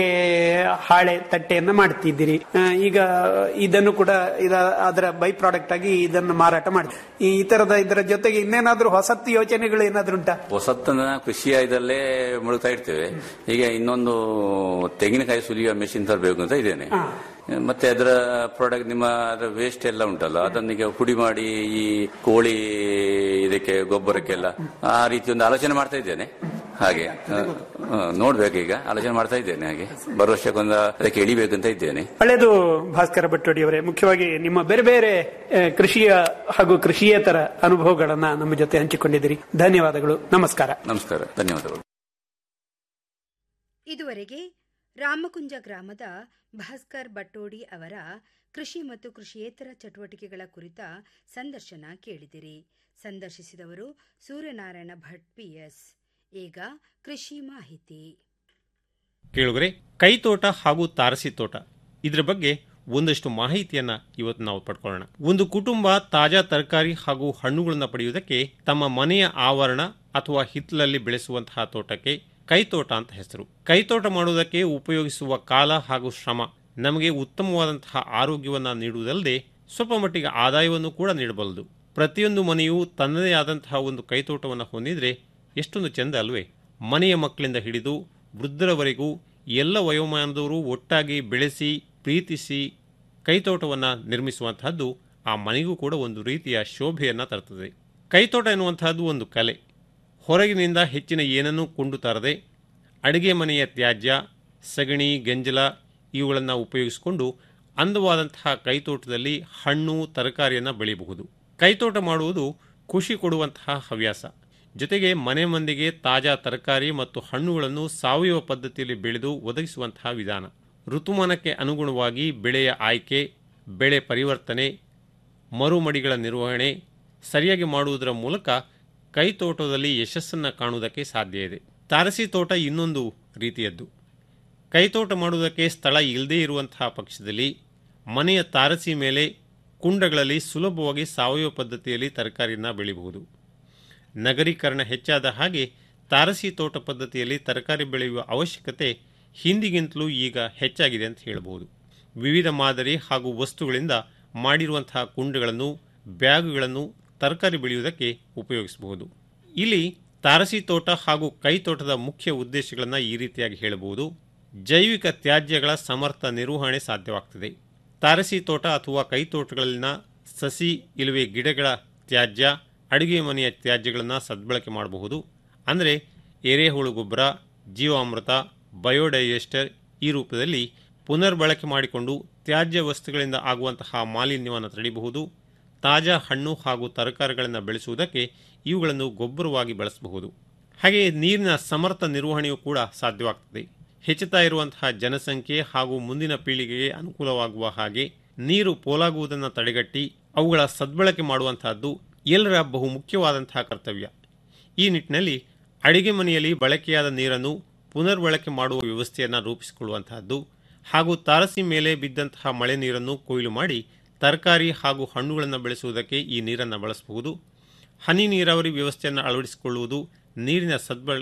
Q: ಹಾಳೆ ತಟ್ಟೆಯನ್ನ ಮಾಡ್ತಿದ್ದೀರಿ ಆ, ಈಗ ಇದನ್ನು ಕೂಡ ಇದ ಅದರ ಬೈ ಪ್ರಾಡಕ್ಟ್ ಆಗಿ ಇದನ್ನು ಮಾರಾಟ ಮಾಡಿ ಈ ತರದ ಇದರ ಜೊತೆಗೆ ಇನ್ನೇನಾದ್ರೂ ಹೊಸತ್ತು ಯೋಚನೆಗಳು ಏನಾದ್ರೂ ಉಂಟಾ
A: ಹೊಸತನ ಕೃಷಿಯ ಇದರಲ್ಲೇ ಮುಳುಗ್ತಾ ಇರ್ತೇವೆ ಈಗ ಇನ್ನೊಂದು ತೆಂಗಿನಕಾಯಿ ಸುಲಿಯುವ ಮೆಷಿನ್ ತರಬೇಕು ಅಂತ ಇದ್ದೇನೆ ಮತ್ತೆ ಅದರ ಪ್ರಾಡಕ್ಟ್ ನಿಮ್ಮ ಅದರ ವೇಸ್ಟ್ ಎಲ್ಲ ಉಂಟಲ್ಲ ಅದನ್ನ ಈಗ ಪುಡಿ ಮಾಡಿ ಈ ಕೋಳಿ ಇದಕ್ಕೆ ಗೊಬ್ಬರಕ್ಕೆಲ್ಲ ಆ ರೀತಿ ಒಂದು ಆಲೋಚನೆ ಮಾಡ್ತಾ ಇದ್ದೇನೆ ಹಾಗೆ ಆ, ಆ, ನೋಡ್ಬೇಕು ಈಗ ಆಲೋಚನೆ ಮಾಡ್ತಾ ಇದ್ದೇನೆ ಹಾಗೆ ಬರುವ ವರ್ಷಕ್ಕೊಂದು ಅದಕ್ಕೆ ಇಳಿಬೇಕಂತ ಇದ್ದೇನೆ
Q: ಒಳ್ಳೆಯದು ಭಾಸ್ಕರ ಭಟ್ಟೋಡಿ ಅವರೇ ಮುಖ್ಯವಾಗಿ ನಿಮ್ಮ ಬೇರೆ ಬೇರೆ ಆ, ಕೃಷಿಯ ಹಾಗೂ ಕೃಷಿಯೇತರ ಅನುಭವಗಳನ್ನ ನಮ್ಮ ಜೊತೆ ಹಂಚಿಕೊಂಡಿದ್ದೀರಿ ಧನ್ಯವಾದಗಳು ನಮಸ್ಕಾರ
A: ನಮಸ್ಕಾರ ಧನ್ಯವಾದಗಳು
P: ಇದುವರೆಗೆ ರಾಮಕುಂಜ ಗ್ರಾಮದ ಭಾಸ್ಕರ್ ಬಟ್ಟೋಡಿ ಅವರ ಕೃಷಿ ಮತ್ತು ಕೃಷಿಯೇತರ ಚಟುವಟಿಕೆಗಳ ಕುರಿತ ಸಂದರ್ಶನ ಕೇಳಿದಿರಿ ಸಂದರ್ಶಿಸಿದವರು ಸೂರ್ಯನಾರಾಯಣ ಭಟ್ ಪಿಎಸ್ ಈಗ ಕೃಷಿ ಮಾಹಿತಿ
R: ಕೇಳುಗರೆ ಕೈತೋಟ ಹಾಗೂ ತಾರಸಿ ತೋಟ ಇದ್ರ ಬಗ್ಗೆ ಒಂದಷ್ಟು ಮಾಹಿತಿಯನ್ನ ಇವತ್ತು ನಾವು ಪಡ್ಕೊಳ್ಳೋಣ ಒಂದು ಕುಟುಂಬ ತಾಜಾ ತರಕಾರಿ ಹಾಗೂ ಹಣ್ಣುಗಳನ್ನು ಪಡೆಯುವುದಕ್ಕೆ ತಮ್ಮ ಮನೆಯ ಆವರಣ ಅಥವಾ ಹಿತ್ತಲಲ್ಲಿ ಬೆಳೆಸುವಂತಹ ತೋಟಕ್ಕೆ ಕೈತೋಟ ಅಂತ ಹೆಸರು ಕೈತೋಟ ಮಾಡುವುದಕ್ಕೆ ಉಪಯೋಗಿಸುವ ಕಾಲ ಹಾಗೂ ಶ್ರಮ ನಮಗೆ ಉತ್ತಮವಾದಂತಹ ಆರೋಗ್ಯವನ್ನ ನೀಡುವುದಲ್ಲದೆ ಸ್ವಲ್ಪ ಮಟ್ಟಿಗೆ ಆದಾಯವನ್ನು ಕೂಡ ನೀಡಬಲ್ಲದು ಪ್ರತಿಯೊಂದು ಮನೆಯೂ ತನ್ನದೇ ಆದಂತಹ ಒಂದು ಕೈತೋಟವನ್ನು ಹೊಂದಿದ್ರೆ ಎಷ್ಟೊಂದು ಚೆಂದ ಅಲ್ವೇ ಮನೆಯ ಮಕ್ಕಳಿಂದ ಹಿಡಿದು ವೃದ್ಧರವರೆಗೂ ಎಲ್ಲ ವಯೋಮಾನದವರು ಒಟ್ಟಾಗಿ ಬೆಳೆಸಿ ಪ್ರೀತಿಸಿ ಕೈತೋಟವನ್ನು ನಿರ್ಮಿಸುವಂತಹದ್ದು ಆ ಮನೆಗೂ ಕೂಡ ಒಂದು ರೀತಿಯ ಶೋಭೆಯನ್ನು ತರುತ್ತದೆ ಕೈತೋಟ ಎನ್ನುವಂತಹದ್ದು ಒಂದು ಕಲೆ ಹೊರಗಿನಿಂದ ಹೆಚ್ಚಿನ ಏನನ್ನೂ ಕೊಂಡು ತರದೆ ಅಡುಗೆ ಮನೆಯ ತ್ಯಾಜ್ಯ ಸಗಣಿ ಗಂಜಲ ಇವುಗಳನ್ನು ಉಪಯೋಗಿಸಿಕೊಂಡು ಅಂದವಾದಂತಹ ಕೈತೋಟದಲ್ಲಿ ಹಣ್ಣು ತರಕಾರಿಯನ್ನು ಬೆಳೆಯಬಹುದು ಕೈತೋಟ ಮಾಡುವುದು ಖುಷಿ ಕೊಡುವಂತಹ ಹವ್ಯಾಸ ಜೊತೆಗೆ ಮನೆ ಮಂದಿಗೆ ತಾಜಾ ತರಕಾರಿ ಮತ್ತು ಹಣ್ಣುಗಳನ್ನು ಸಾವಯವ ಪದ್ಧತಿಯಲ್ಲಿ ಬೆಳೆದು ಒದಗಿಸುವಂತಹ ವಿಧಾನ ಋತುಮಾನಕ್ಕೆ ಅನುಗುಣವಾಗಿ ಬೆಳೆಯ ಆಯ್ಕೆ ಬೆಳೆ ಪರಿವರ್ತನೆ ಮರುಮಡಿಗಳ ನಿರ್ವಹಣೆ ಸರಿಯಾಗಿ ಮಾಡುವುದರ ಮೂಲಕ ಕೈತೋಟದಲ್ಲಿ ಯಶಸ್ಸನ್ನು ಕಾಣುವುದಕ್ಕೆ ಸಾಧ್ಯ ಇದೆ ತಾರಸಿ ತೋಟ ಇನ್ನೊಂದು ರೀತಿಯದ್ದು ಕೈತೋಟ ಮಾಡುವುದಕ್ಕೆ ಸ್ಥಳ ಇಲ್ಲದೇ ಇರುವಂತಹ ಪಕ್ಷದಲ್ಲಿ ಮನೆಯ ತಾರಸಿ ಮೇಲೆ ಕುಂಡಗಳಲ್ಲಿ ಸುಲಭವಾಗಿ ಸಾವಯವ ಪದ್ಧತಿಯಲ್ಲಿ ತರಕಾರಿಯನ್ನು ಬೆಳೆಯಬಹುದು ನಗರೀಕರಣ ಹೆಚ್ಚಾದ ಹಾಗೆ ತಾರಸಿ ತೋಟ ಪದ್ಧತಿಯಲ್ಲಿ ತರಕಾರಿ ಬೆಳೆಯುವ ಅವಶ್ಯಕತೆ ಹಿಂದಿಗಿಂತಲೂ ಈಗ ಹೆಚ್ಚಾಗಿದೆ ಅಂತ ಹೇಳಬಹುದು ವಿವಿಧ ಮಾದರಿ ಹಾಗೂ ವಸ್ತುಗಳಿಂದ ಮಾಡಿರುವಂತಹ ಕುಂಡಗಳನ್ನು ಬ್ಯಾಗುಗಳನ್ನು ತರಕಾರಿ ಬೆಳೆಯುವುದಕ್ಕೆ ಉಪಯೋಗಿಸಬಹುದು ಇಲ್ಲಿ ತಾರಸಿ ತೋಟ ಹಾಗೂ ಕೈತೋಟದ ಮುಖ್ಯ ಉದ್ದೇಶಗಳನ್ನು ಈ ರೀತಿಯಾಗಿ ಹೇಳಬಹುದು ಜೈವಿಕ ತ್ಯಾಜ್ಯಗಳ ಸಮರ್ಥ ನಿರ್ವಹಣೆ ಸಾಧ್ಯವಾಗ್ತದೆ ತಾರಸಿ ತೋಟ ಅಥವಾ ಕೈತೋಟಗಳಲ್ಲಿನ ಸಸಿ ಇಲ್ಲವೇ ಗಿಡಗಳ ತ್ಯಾಜ್ಯ ಅಡುಗೆ ಮನೆಯ ತ್ಯಾಜ್ಯಗಳನ್ನು ಸದ್ಬಳಕೆ ಮಾಡಬಹುದು ಅಂದರೆ ಎರೆಹುಳು ಗೊಬ್ಬರ ಜೀವಾಮೃತ ಬಯೋಡೈಜೆಸ್ಟರ್ ಈ ರೂಪದಲ್ಲಿ ಪುನರ್ಬಳಕೆ ಮಾಡಿಕೊಂಡು ತ್ಯಾಜ್ಯ ವಸ್ತುಗಳಿಂದ ಆಗುವಂತಹ ಮಾಲಿನ್ಯವನ್ನು ತಡೆಯಬಹುದು ತಾಜಾ ಹಣ್ಣು ಹಾಗೂ ತರಕಾರಿಗಳನ್ನು ಬೆಳೆಸುವುದಕ್ಕೆ ಇವುಗಳನ್ನು ಗೊಬ್ಬರವಾಗಿ ಬಳಸಬಹುದು ಹಾಗೆಯೇ ನೀರಿನ ಸಮರ್ಥ ನಿರ್ವಹಣೆಯೂ ಕೂಡ ಸಾಧ್ಯವಾಗ್ತದೆ ಹೆಚ್ಚುತ್ತಾ ಇರುವಂತಹ ಜನಸಂಖ್ಯೆ ಹಾಗೂ ಮುಂದಿನ ಪೀಳಿಗೆಗೆ ಅನುಕೂಲವಾಗುವ ಹಾಗೆ ನೀರು ಪೋಲಾಗುವುದನ್ನು ತಡೆಗಟ್ಟಿ ಅವುಗಳ ಸದ್ಬಳಕೆ ಮಾಡುವಂತಹದ್ದು ಎಲ್ಲರ ಬಹು ಮುಖ್ಯವಾದಂತಹ ಕರ್ತವ್ಯ ಈ ನಿಟ್ಟಿನಲ್ಲಿ ಅಡಿಗೆ ಮನೆಯಲ್ಲಿ ಬಳಕೆಯಾದ ನೀರನ್ನು ಪುನರ್ಬಳಕೆ ಮಾಡುವ ವ್ಯವಸ್ಥೆಯನ್ನು ರೂಪಿಸಿಕೊಳ್ಳುವಂತಹದ್ದು ಹಾಗೂ ತಾರಸಿ ಮೇಲೆ ಬಿದ್ದಂತಹ ಮಳೆ ನೀರನ್ನು ಕೊಯ್ಲು ಮಾಡಿ ತರಕಾರಿ ಹಾಗೂ ಹಣ್ಣುಗಳನ್ನು ಬೆಳೆಸುವುದಕ್ಕೆ ಈ ನೀರನ್ನು ಬಳಸಬಹುದು ಹನಿ ನೀರಾವರಿ ವ್ಯವಸ್ಥೆಯನ್ನು ಅಳವಡಿಸಿಕೊಳ್ಳುವುದು ನೀರಿನ ಸದ್ಬಳ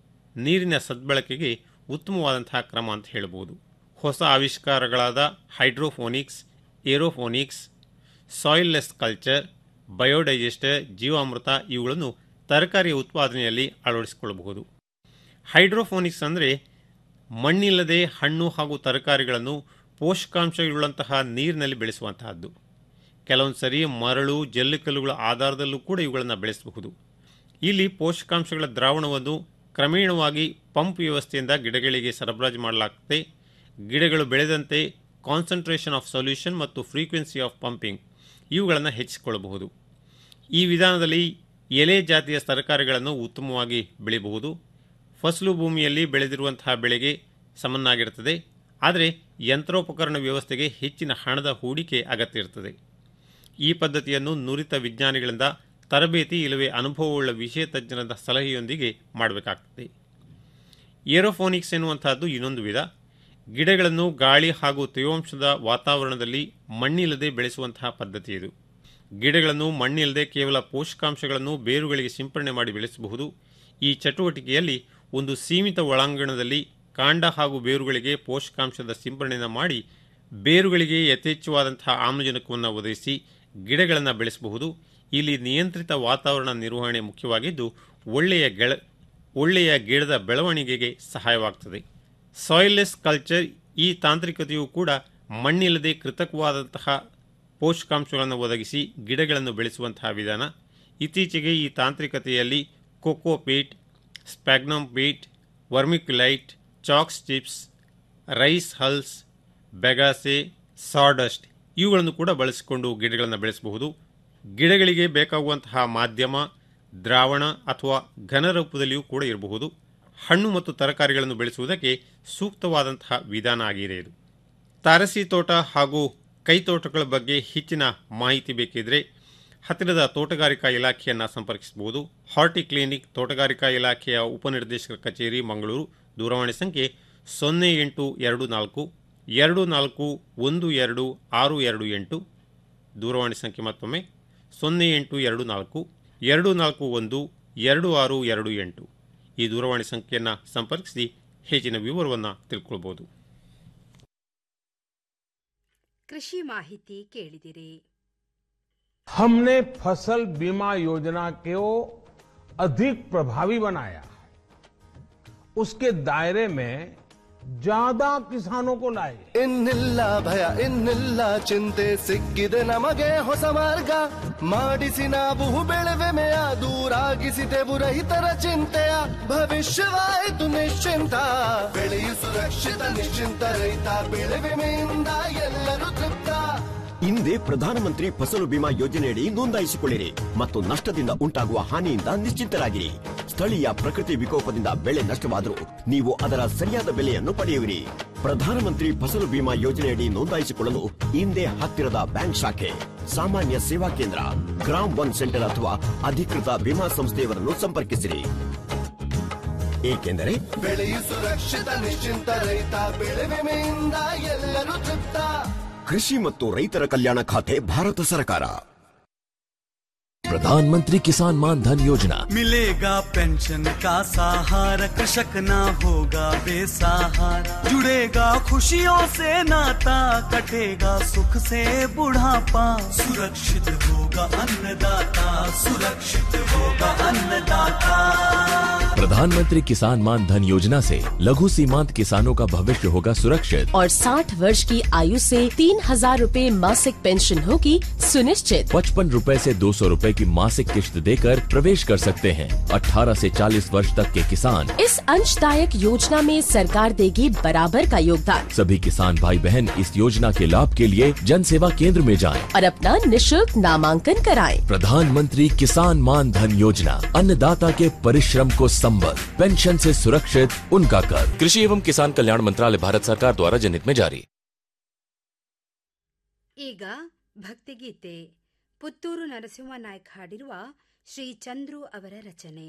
R: ನೀರಿನ ಸದ್ಬಳಕೆಗೆ ಉತ್ತಮವಾದಂತಹ ಕ್ರಮ ಅಂತ ಹೇಳಬಹುದು ಹೊಸ ಆವಿಷ್ಕಾರಗಳಾದ hydroponics aeroponics soilless culture biodigester ಜೀವಾಮೃತ ಇವುಗಳನ್ನು ತರಕಾರಿಯ ಉತ್ಪಾದನೆಯಲ್ಲಿ ಅಳವಡಿಸಿಕೊಳ್ಳಬಹುದು ಹೈಡ್ರೋಫೋನಿಕ್ಸ್ ಅಂದರೆ ಮಣ್ಣಿಲ್ಲದೆ ಹಣ್ಣು ಹಾಗೂ ತರಕಾರಿಗಳನ್ನು ಪೋಷಕಾಂಶಗಳುಳ್ಳಂತಹ ನೀರಿನಲ್ಲಿ ಬೆಳೆಸುವಂತಹದ್ದು ಕೆಲವೊಂದು ಸರಿ ಮರಳು ಜಲ್ಲಿಕಲ್ಲುಗಳ ಆಧಾರದಲ್ಲೂ ಕೂಡ ಇವುಗಳನ್ನು ಬೆಳೆಸಬಹುದು ಇಲ್ಲಿ ಪೋಷಕಾಂಶಗಳ ದ್ರಾವಣವನ್ನು ಕ್ರಮೇಣವಾಗಿ ಪಂಪ್ ವ್ಯವಸ್ಥೆಯಿಂದ ಗಿಡಗಳಿಗೆ ಸರಬರಾಜು ಮಾಡಲಾಗ್ತದೆ ಗಿಡಗಳು ಬೆಳೆದಂತೆ ಕಾನ್ಸಂಟ್ರೇಷನ್ ಆಫ್ ಸೊಲ್ಯೂಷನ್ ಮತ್ತು ಫ್ರೀಕ್ವೆನ್ಸಿ ಆಫ್ ಪಂಪಿಂಗ್ ಇವುಗಳನ್ನು ಹೆಚ್ಚಿಸಿಕೊಳ್ಳಬಹುದು ಈ ವಿಧಾನದಲ್ಲಿ ಎಲೆ ಜಾತಿಯ ತರಕಾರಿಗಳನ್ನು ಉತ್ತಮವಾಗಿ ಬೆಳೆಯಬಹುದು ಫಸಲು ಭೂಮಿಯಲ್ಲಿ ಬೆಳೆದಿರುವಂತಹ ಬೆಳೆಗೆ ಸಮನಾಗಿರುತ್ತದೆ ಆದರೆ ಯಂತ್ರೋಪಕರಣ ವ್ಯವಸ್ಥೆಗೆ ಹೆಚ್ಚಿನ ಹಣದ ಹೂಡಿಕೆ ಅಗತ್ಯ ಇರುತ್ತದೆ ಈ ಪದ್ಧತಿಯನ್ನು ನುರಿತ ವಿಜ್ಞಾನಿಗಳಿಂದ ತರಬೇತಿ ಇಲ್ಲವೇ ಅನುಭವವುಳ್ಳ ವಿಷಯ ತಜ್ಞರ ಸಲಹೆಯೊಂದಿಗೆ ಮಾಡಬೇಕಾಗ್ತದೆ ಏರೋಫೋನಿಕ್ಸ್ ಎನ್ನುವಂತಹದ್ದು ಇನ್ನೊಂದು ವಿಧ ಗಿಡಗಳನ್ನು ಗಾಳಿ ಹಾಗೂ ತೇವಾಂಶದ ವಾತಾವರಣದಲ್ಲಿ ಮಣ್ಣಿಲ್ಲದೆ ಬೆಳೆಸುವಂತಹ ಪದ್ಧತಿ ಇದು ಗಿಡಗಳನ್ನು ಮಣ್ಣಿಲ್ಲದೆ ಕೇವಲ ಪೋಷಕಾಂಶಗಳನ್ನು ಬೇರುಗಳಿಗೆ ಸಿಂಪರಣೆ ಮಾಡಿ ಬೆಳೆಸಬಹುದು ಈ ಚಟುವಟಿಕೆಯಲ್ಲಿ ಒಂದು ಸೀಮಿತ ಒಳಾಂಗಣದಲ್ಲಿ ಕಾಂಡ ಹಾಗೂ ಬೇರುಗಳಿಗೆ ಪೋಷಕಾಂಶದ ಸಿಂಪರಣೆಯನ್ನು ಮಾಡಿ ಬೇರುಗಳಿಗೆ ಯಥೇಚ್ಛವಾದಂತಹ ಆಮ್ಲಜನಕವನ್ನು ಒದಗಿಸಿ ಗಿಡಗಳನ್ನು ಬೆಳೆಸಬಹುದು ಇಲ್ಲಿ ನಿಯಂತ್ರಿತ ವಾತಾವರಣ ನಿರ್ವಹಣೆ ಮುಖ್ಯವಾಗಿದ್ದು ಒಳ್ಳೆಯ ಗೆಳ ಒಳ್ಳೆಯ ಗಿಡದ ಬೆಳವಣಿಗೆಗೆ ಸಹಾಯವಾಗುತ್ತದೆ ಸಾಯಿಲ್ಲೆಸ್ ಕಲ್ಚರ್ ಈ ತಾಂತ್ರಿಕತೆಯು ಕೂಡ ಮಣ್ಣಿಲ್ಲದೆ ಕೃತಕವಾದಂತಹ ಪೋಷಕಾಂಶಗಳನ್ನು ಒದಗಿಸಿ ಗಿಡಗಳನ್ನು ಬೆಳೆಸುವಂತಹ ವಿಧಾನ ಇತ್ತೀಚೆಗೆ ಈ ತಾಂತ್ರಿಕತೆಯಲ್ಲಿ cocopeat sphagnum peat vermiculite chalks chips rice hulls bagasse sawdust ಇವುಗಳನ್ನು ಕೂಡ ಬಳಸಿಕೊಂಡು ಗಿಡಗಳನ್ನು ಬೆಳೆಸಬಹುದು ಗಿಡಗಳಿಗೆ ಬೇಕಾಗುವಂತಹ ಮಾಧ್ಯಮ ದ್ರಾವಣ ಅಥವಾ ಘನ ರೂಪದಲ್ಲಿಯೂ ಕೂಡ ಇರಬಹುದು ಹಣ್ಣು ಮತ್ತು ತರಕಾರಿಗಳನ್ನು ಬೆಳೆಸುವುದಕ್ಕೆ ಸೂಕ್ತವಾದಂತಹ ವಿಧಾನ ಆಗಿದೆ ಇದು ತಾರಸಿ ತೋಟ ಹಾಗೂ ಕೈತೋಟಗಳ ಬಗ್ಗೆ ಹೆಚ್ಚಿನ ಮಾಹಿತಿ ಬೇಕಿದ್ರೆ ಹತ್ತಿರದ ತೋಟಗಾರಿಕಾ ಇಲಾಖೆಯನ್ನು ಸಂಪರ್ಕಿಸಬಹುದು ಹಾರ್ಟಿ ಕ್ಲಿನಿಕ್ ತೋಟಗಾರಿಕಾ ಇಲಾಖೆಯ ಉಪನಿರ್ದೇಶಕರ ಕಚೇರಿ ಮಂಗಳೂರು ದೂರವಾಣಿ ಸಂಖ್ಯೆ ಸೊನ್ನೆ ಎಂಟು ಎರಡು ನಾಲ್ಕು ಎರಡು ನಾಲ್ಕು ಒಂದು ಎರಡು ಆರು ಎರಡು ಎಂಟು ದೂರವಾಣಿ ಸಂಖ್ಯೆ ಮತ್ತೊಮ್ಮೆ ಸೊನ್ನೆ ಎಂಟು ಎರಡು ನಾಲ್ಕು ಎರಡು ನಾಲ್ಕು ಒಂದು ಎರಡು ಆರು ಎರಡು ಎಂಟು ಈ ದೂರವಾಣಿ ಸಂಖ್ಯೆಯನ್ನು ಸಂಪರ್ಕಿಸಿ ಹೆಚ್ಚಿನ ವಿವರವನ್ನು ತಿಳ್ಕೊಳ್ಬೋದು
P: ಕೃಷಿ ಮಾಹಿತಿ ಕೇಳಿದಿರಿ
S: हमने फसल बीमा योजना को अधिक प्रभावी बनाया उसके दायरे में ज्यादा किसानों को लाए
T: ಇನ್ನಿಲ್ಲ ಭಯ ಇನ್ನಿಲ್ಲ ಚಿಂತೆ ಸಿಕ್ಕಿದೆ ನಮಗೆ ಹೊಸ ಮಾರ್ಗ ಮಾಡಿಸಿ ನಾವು ಬೆಳೆವೆಮೆಯ ದೂರಾಗಿಸಿದೆವು ರೈತರ ಚಿಂತೆಯ ಭವಿಷ್ಯವಾಯಿತು ನಿಶ್ಚಿಂತ ಬೆಳೆಯು ಸುರಕ್ಷಿತ ನಿಶ್ಚಿಂತ ರೈತ ಬೆಳೆ ವಿಮೆಯಿಂದ ಎಲ್ಲರೂ ತೃಪ್ತ
U: ಹಿಂದೆ ಪ್ರಧಾನಮಂತ್ರಿ ಫಸಲು ಬಿಮಾ ಯೋಜನೆಯಡಿ ನೋಂದಾಯಿಸಿಕೊಳ್ಳಿರಿ ಮತ್ತು ನಷ್ಟದಿಂದ ಉಂಟಾಗುವ ಹಾನಿಯಿಂದ ನಿಶ್ಚಿಂತರಾಗಿರಿ ಸ್ಥಳೀಯ ಪ್ರಕೃತಿ ವಿಕೋಪದಿಂದ ಬೆಳೆ ನಷ್ಟವಾದರೂ ನೀವು ಅದರ ಸರಿಯಾದ ಬೆಲೆಯನ್ನು ಪಡೆಯುವಿರಿ ಪ್ರಧಾನಮಂತ್ರಿ ಫಸಲು ಬಿಮಾ ಯೋಜನೆಯಡಿ ನೋಂದಾಯಿಸಿಕೊಳ್ಳಲು ಹಿಂದೆ ಹತ್ತಿರದ ಬ್ಯಾಂಕ್ ಶಾಖೆ ಸಾಮಾನ್ಯ ಸೇವಾ ಕೇಂದ್ರ ಗ್ರಾಮ್ ಒನ್ ಸೆಂಟರ್ ಅಥವಾ ಅಧಿಕೃತ ವಿಮಾ ಸಂಸ್ಥೆಯವರನ್ನು ಸಂಪರ್ಕಿಸಿರಿ ಏಕೆಂದರೆ
T: ಬೆಳೆಯು ಸುರಕ್ಷಿತ ನಿಶ್ಚಿಂತ ರೈತ ಬೆಳೆ ವಿಮೆಯಿಂದ ಎಲ್ಲರೂ ತೃಪ್ತ
U: ಕೃಷಿ ಮತ್ತು ರೈತರ ಕಲ್ಯಾಣ ಖಾತೆ ಭಾರತ ಸರ್ಕಾರ
F: प्रधानमंत्री किसान मान धन योजना
J: मिलेगा पेंशन का सहारा कृषक ना होगा बेसहारा जुड़ेगा खुशियों से नाता कटेगा सुख से बुढ़ापा सुरक्षित होगा अन्नदाता सुरक्षित होगा अन्नदाता
F: प्रधानमंत्री किसान मान धन योजना से लघु सीमांत किसानों का भविष्य होगा सुरक्षित
B: और 60 वर्ष की आयु से तीन हजार रूपए मासिक पेंशन होगी सुनिश्चित
F: पचपन रूपए ऐसी दो सौ रूपए की मासिक किश्त देकर प्रवेश कर सकते हैं 18 से 40 वर्ष तक के किसान
B: इस अंशदायक योजना में सरकार देगी बराबर का योगदान
F: सभी किसान भाई बहन इस योजना के लाभ के लिए जन सेवा केंद्र में जाएं।
B: और अपना निशुल्क नामांकन कराएं।
F: प्रधानमंत्री किसान मान धन योजना अन्नदाता के परिश्रम को संबल पेंशन से सुरक्षित उनका कर कृषि एवं किसान कल्याण मंत्रालय भारत सरकार द्वारा जनहित में जारी
P: ಈಗ ಭಕ್ತಿಗೀತೆ ಪುತ್ತೂರು ನರಸಿಂಹ ನಾಯ್ಕ ಹಾಡಿರುವ ಶ್ರೀ ಚಂದ್ರು ಅವರ ರಚನೆ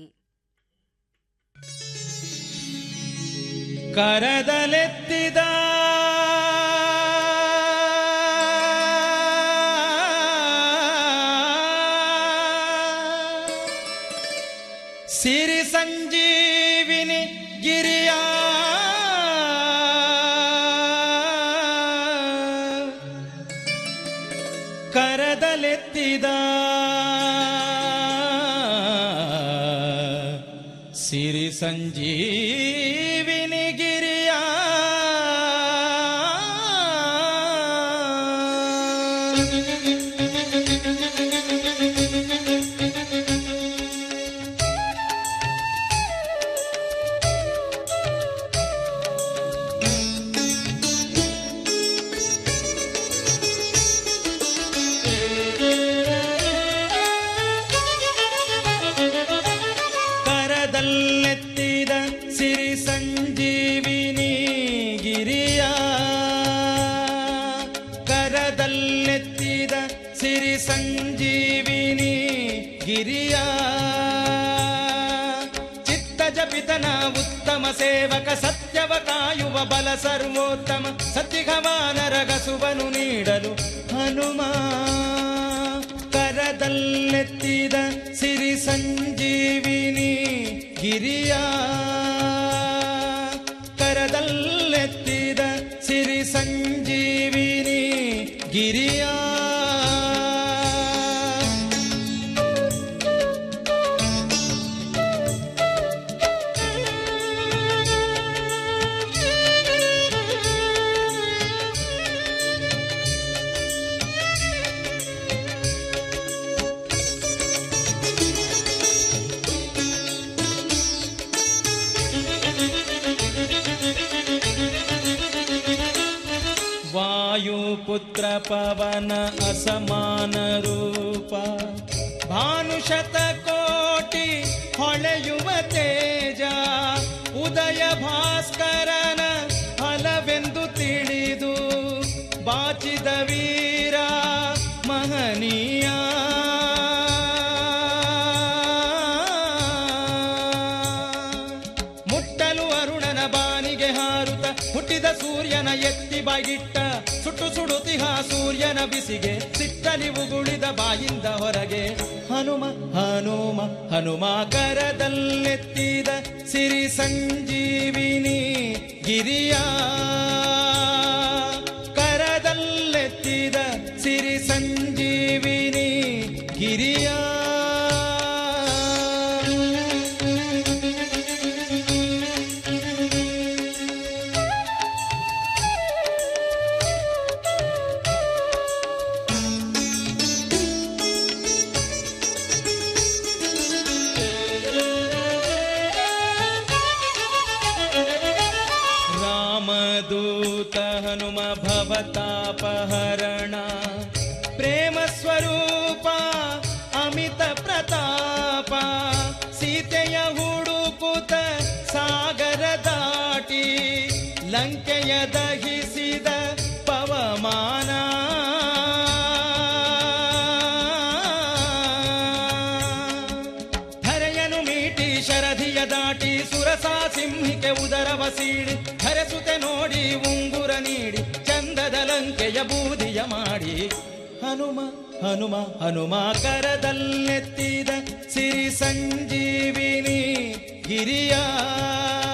J: ಕರದಲೆತ್ತಿದ ಸಿರಿ ಸಂಜೀವಿನಿ ಗಿರಿಯ ಕರದಲೆತ್ತಿದ ಸಿರಿ ಸಂಜೀವಿನಿ ಗಿರಿಯ ಕರದಲ್ಲೆತ್ತಿದ ಸಿರಿ ಸಂಜೀವಿನಿ ಗಿರಿಯ ಕರದಲ್ಲೆತ್ತಿದ ಸಿರಿ ಸಂಜೀವಿನಿ ಗಿರಿಯ ಚಿತ್ತ ಜಪಿತನ ಉತ್ತಮ ಸೇವಕ ಸತ್ಯವ ಕಾಯುವ ಬಲ ಸರ್ವೋತ್ತಮ ಸತ್ಯಘವಾನರ ಗಸುವನು ನೀಡಲು ಹನುಮ ಕರದಲ್ಲೆತ್ತಿದ ಸಿರಿ ಸಂಜೀವಿನಿ ಗಿರಿಯ ಕರದಲ್ಲೆತ್ತಿದ ಸಿರಿ ಸಂಜೀವಿನಿ ಗಿರಿಯ ವಾಯುಪುತ್ರ ಪವನ ಅಸಮಾನ ರೂಪ ಭಾನುಶತ ಕೋಟಿ ಹೊಳೆಯುವ ತೇಜ ಉದಯ ಭಾಸ್ಕರನ ಫಲವೆಂದು ತಿಳಿದು ಬಾಚಿದ ವೀರ ಮಹನೀಯ ಮುಟ್ಟಲು ಅರುಣನ ಬಾನಿಗೆ ಹಾರುತ್ತ ಹುಟ್ಟಿದ ಸೂರ್ಯನ ಎತ್ತಿ ಬಾಗಿಟ್ಟ ಸುಟ್ಟು ಸುಡುತಿಹ ಸೂರ್ಯನ ಬಿಸಿಗೆ ಸಿಟ್ಟಲಿ ಉಗುಳಿದ ಬಾಯಿಂದ ಹೊರಗೆ ಹನುಮ ಹನುಮ ಹನುಮ ಕರದಲ್ಲೆತ್ತಿದ ಸಿರಿ ಸಂಜೀವಿನಿ ಗಿರಿಯ ಕರದಲ್ಲೆತ್ತಿದ ಸಿರಿ ಸಂಜೀವಿನಿ ಗಿರಿಯ ರಾಮದೂತ ಹನುಮ ಭವತಾಪಹರಣ ಪ್ರೇಮ ಸ್ವರೂಪ ಅಮಿತ ಪ್ರತಾಪ ಸೀತೆಯ ಹುಡುಕುತ ಸಾಗರ ದಾಟಿ
C: ಲಂಕೆಯ ದಹಿಸಿದ ಪವಮಾನ ಧರೆಯನು ಮೀಟಿ ಶರಧಿಯ ದಾಟಿ ಸುರಸಾ ಸಿಂಹಿಕೆ ಉದರವ ಸೀಳಿ ಧರೆಸುತ್ತೆ ನೋಡಿ ಉಂಗುರ ನೀಡಿ ಚಂದದ ಲಂಕೆಯ ಬೂದಿಯ ಮಾಡಿ ಹನುಮ ಹನುಮ ಹನುಮ ಕರದಲ್ಲೆತ್ತಿದ ಸಿರಿ ಸಂಜೀವಿನಿ ಗಿರಿಯ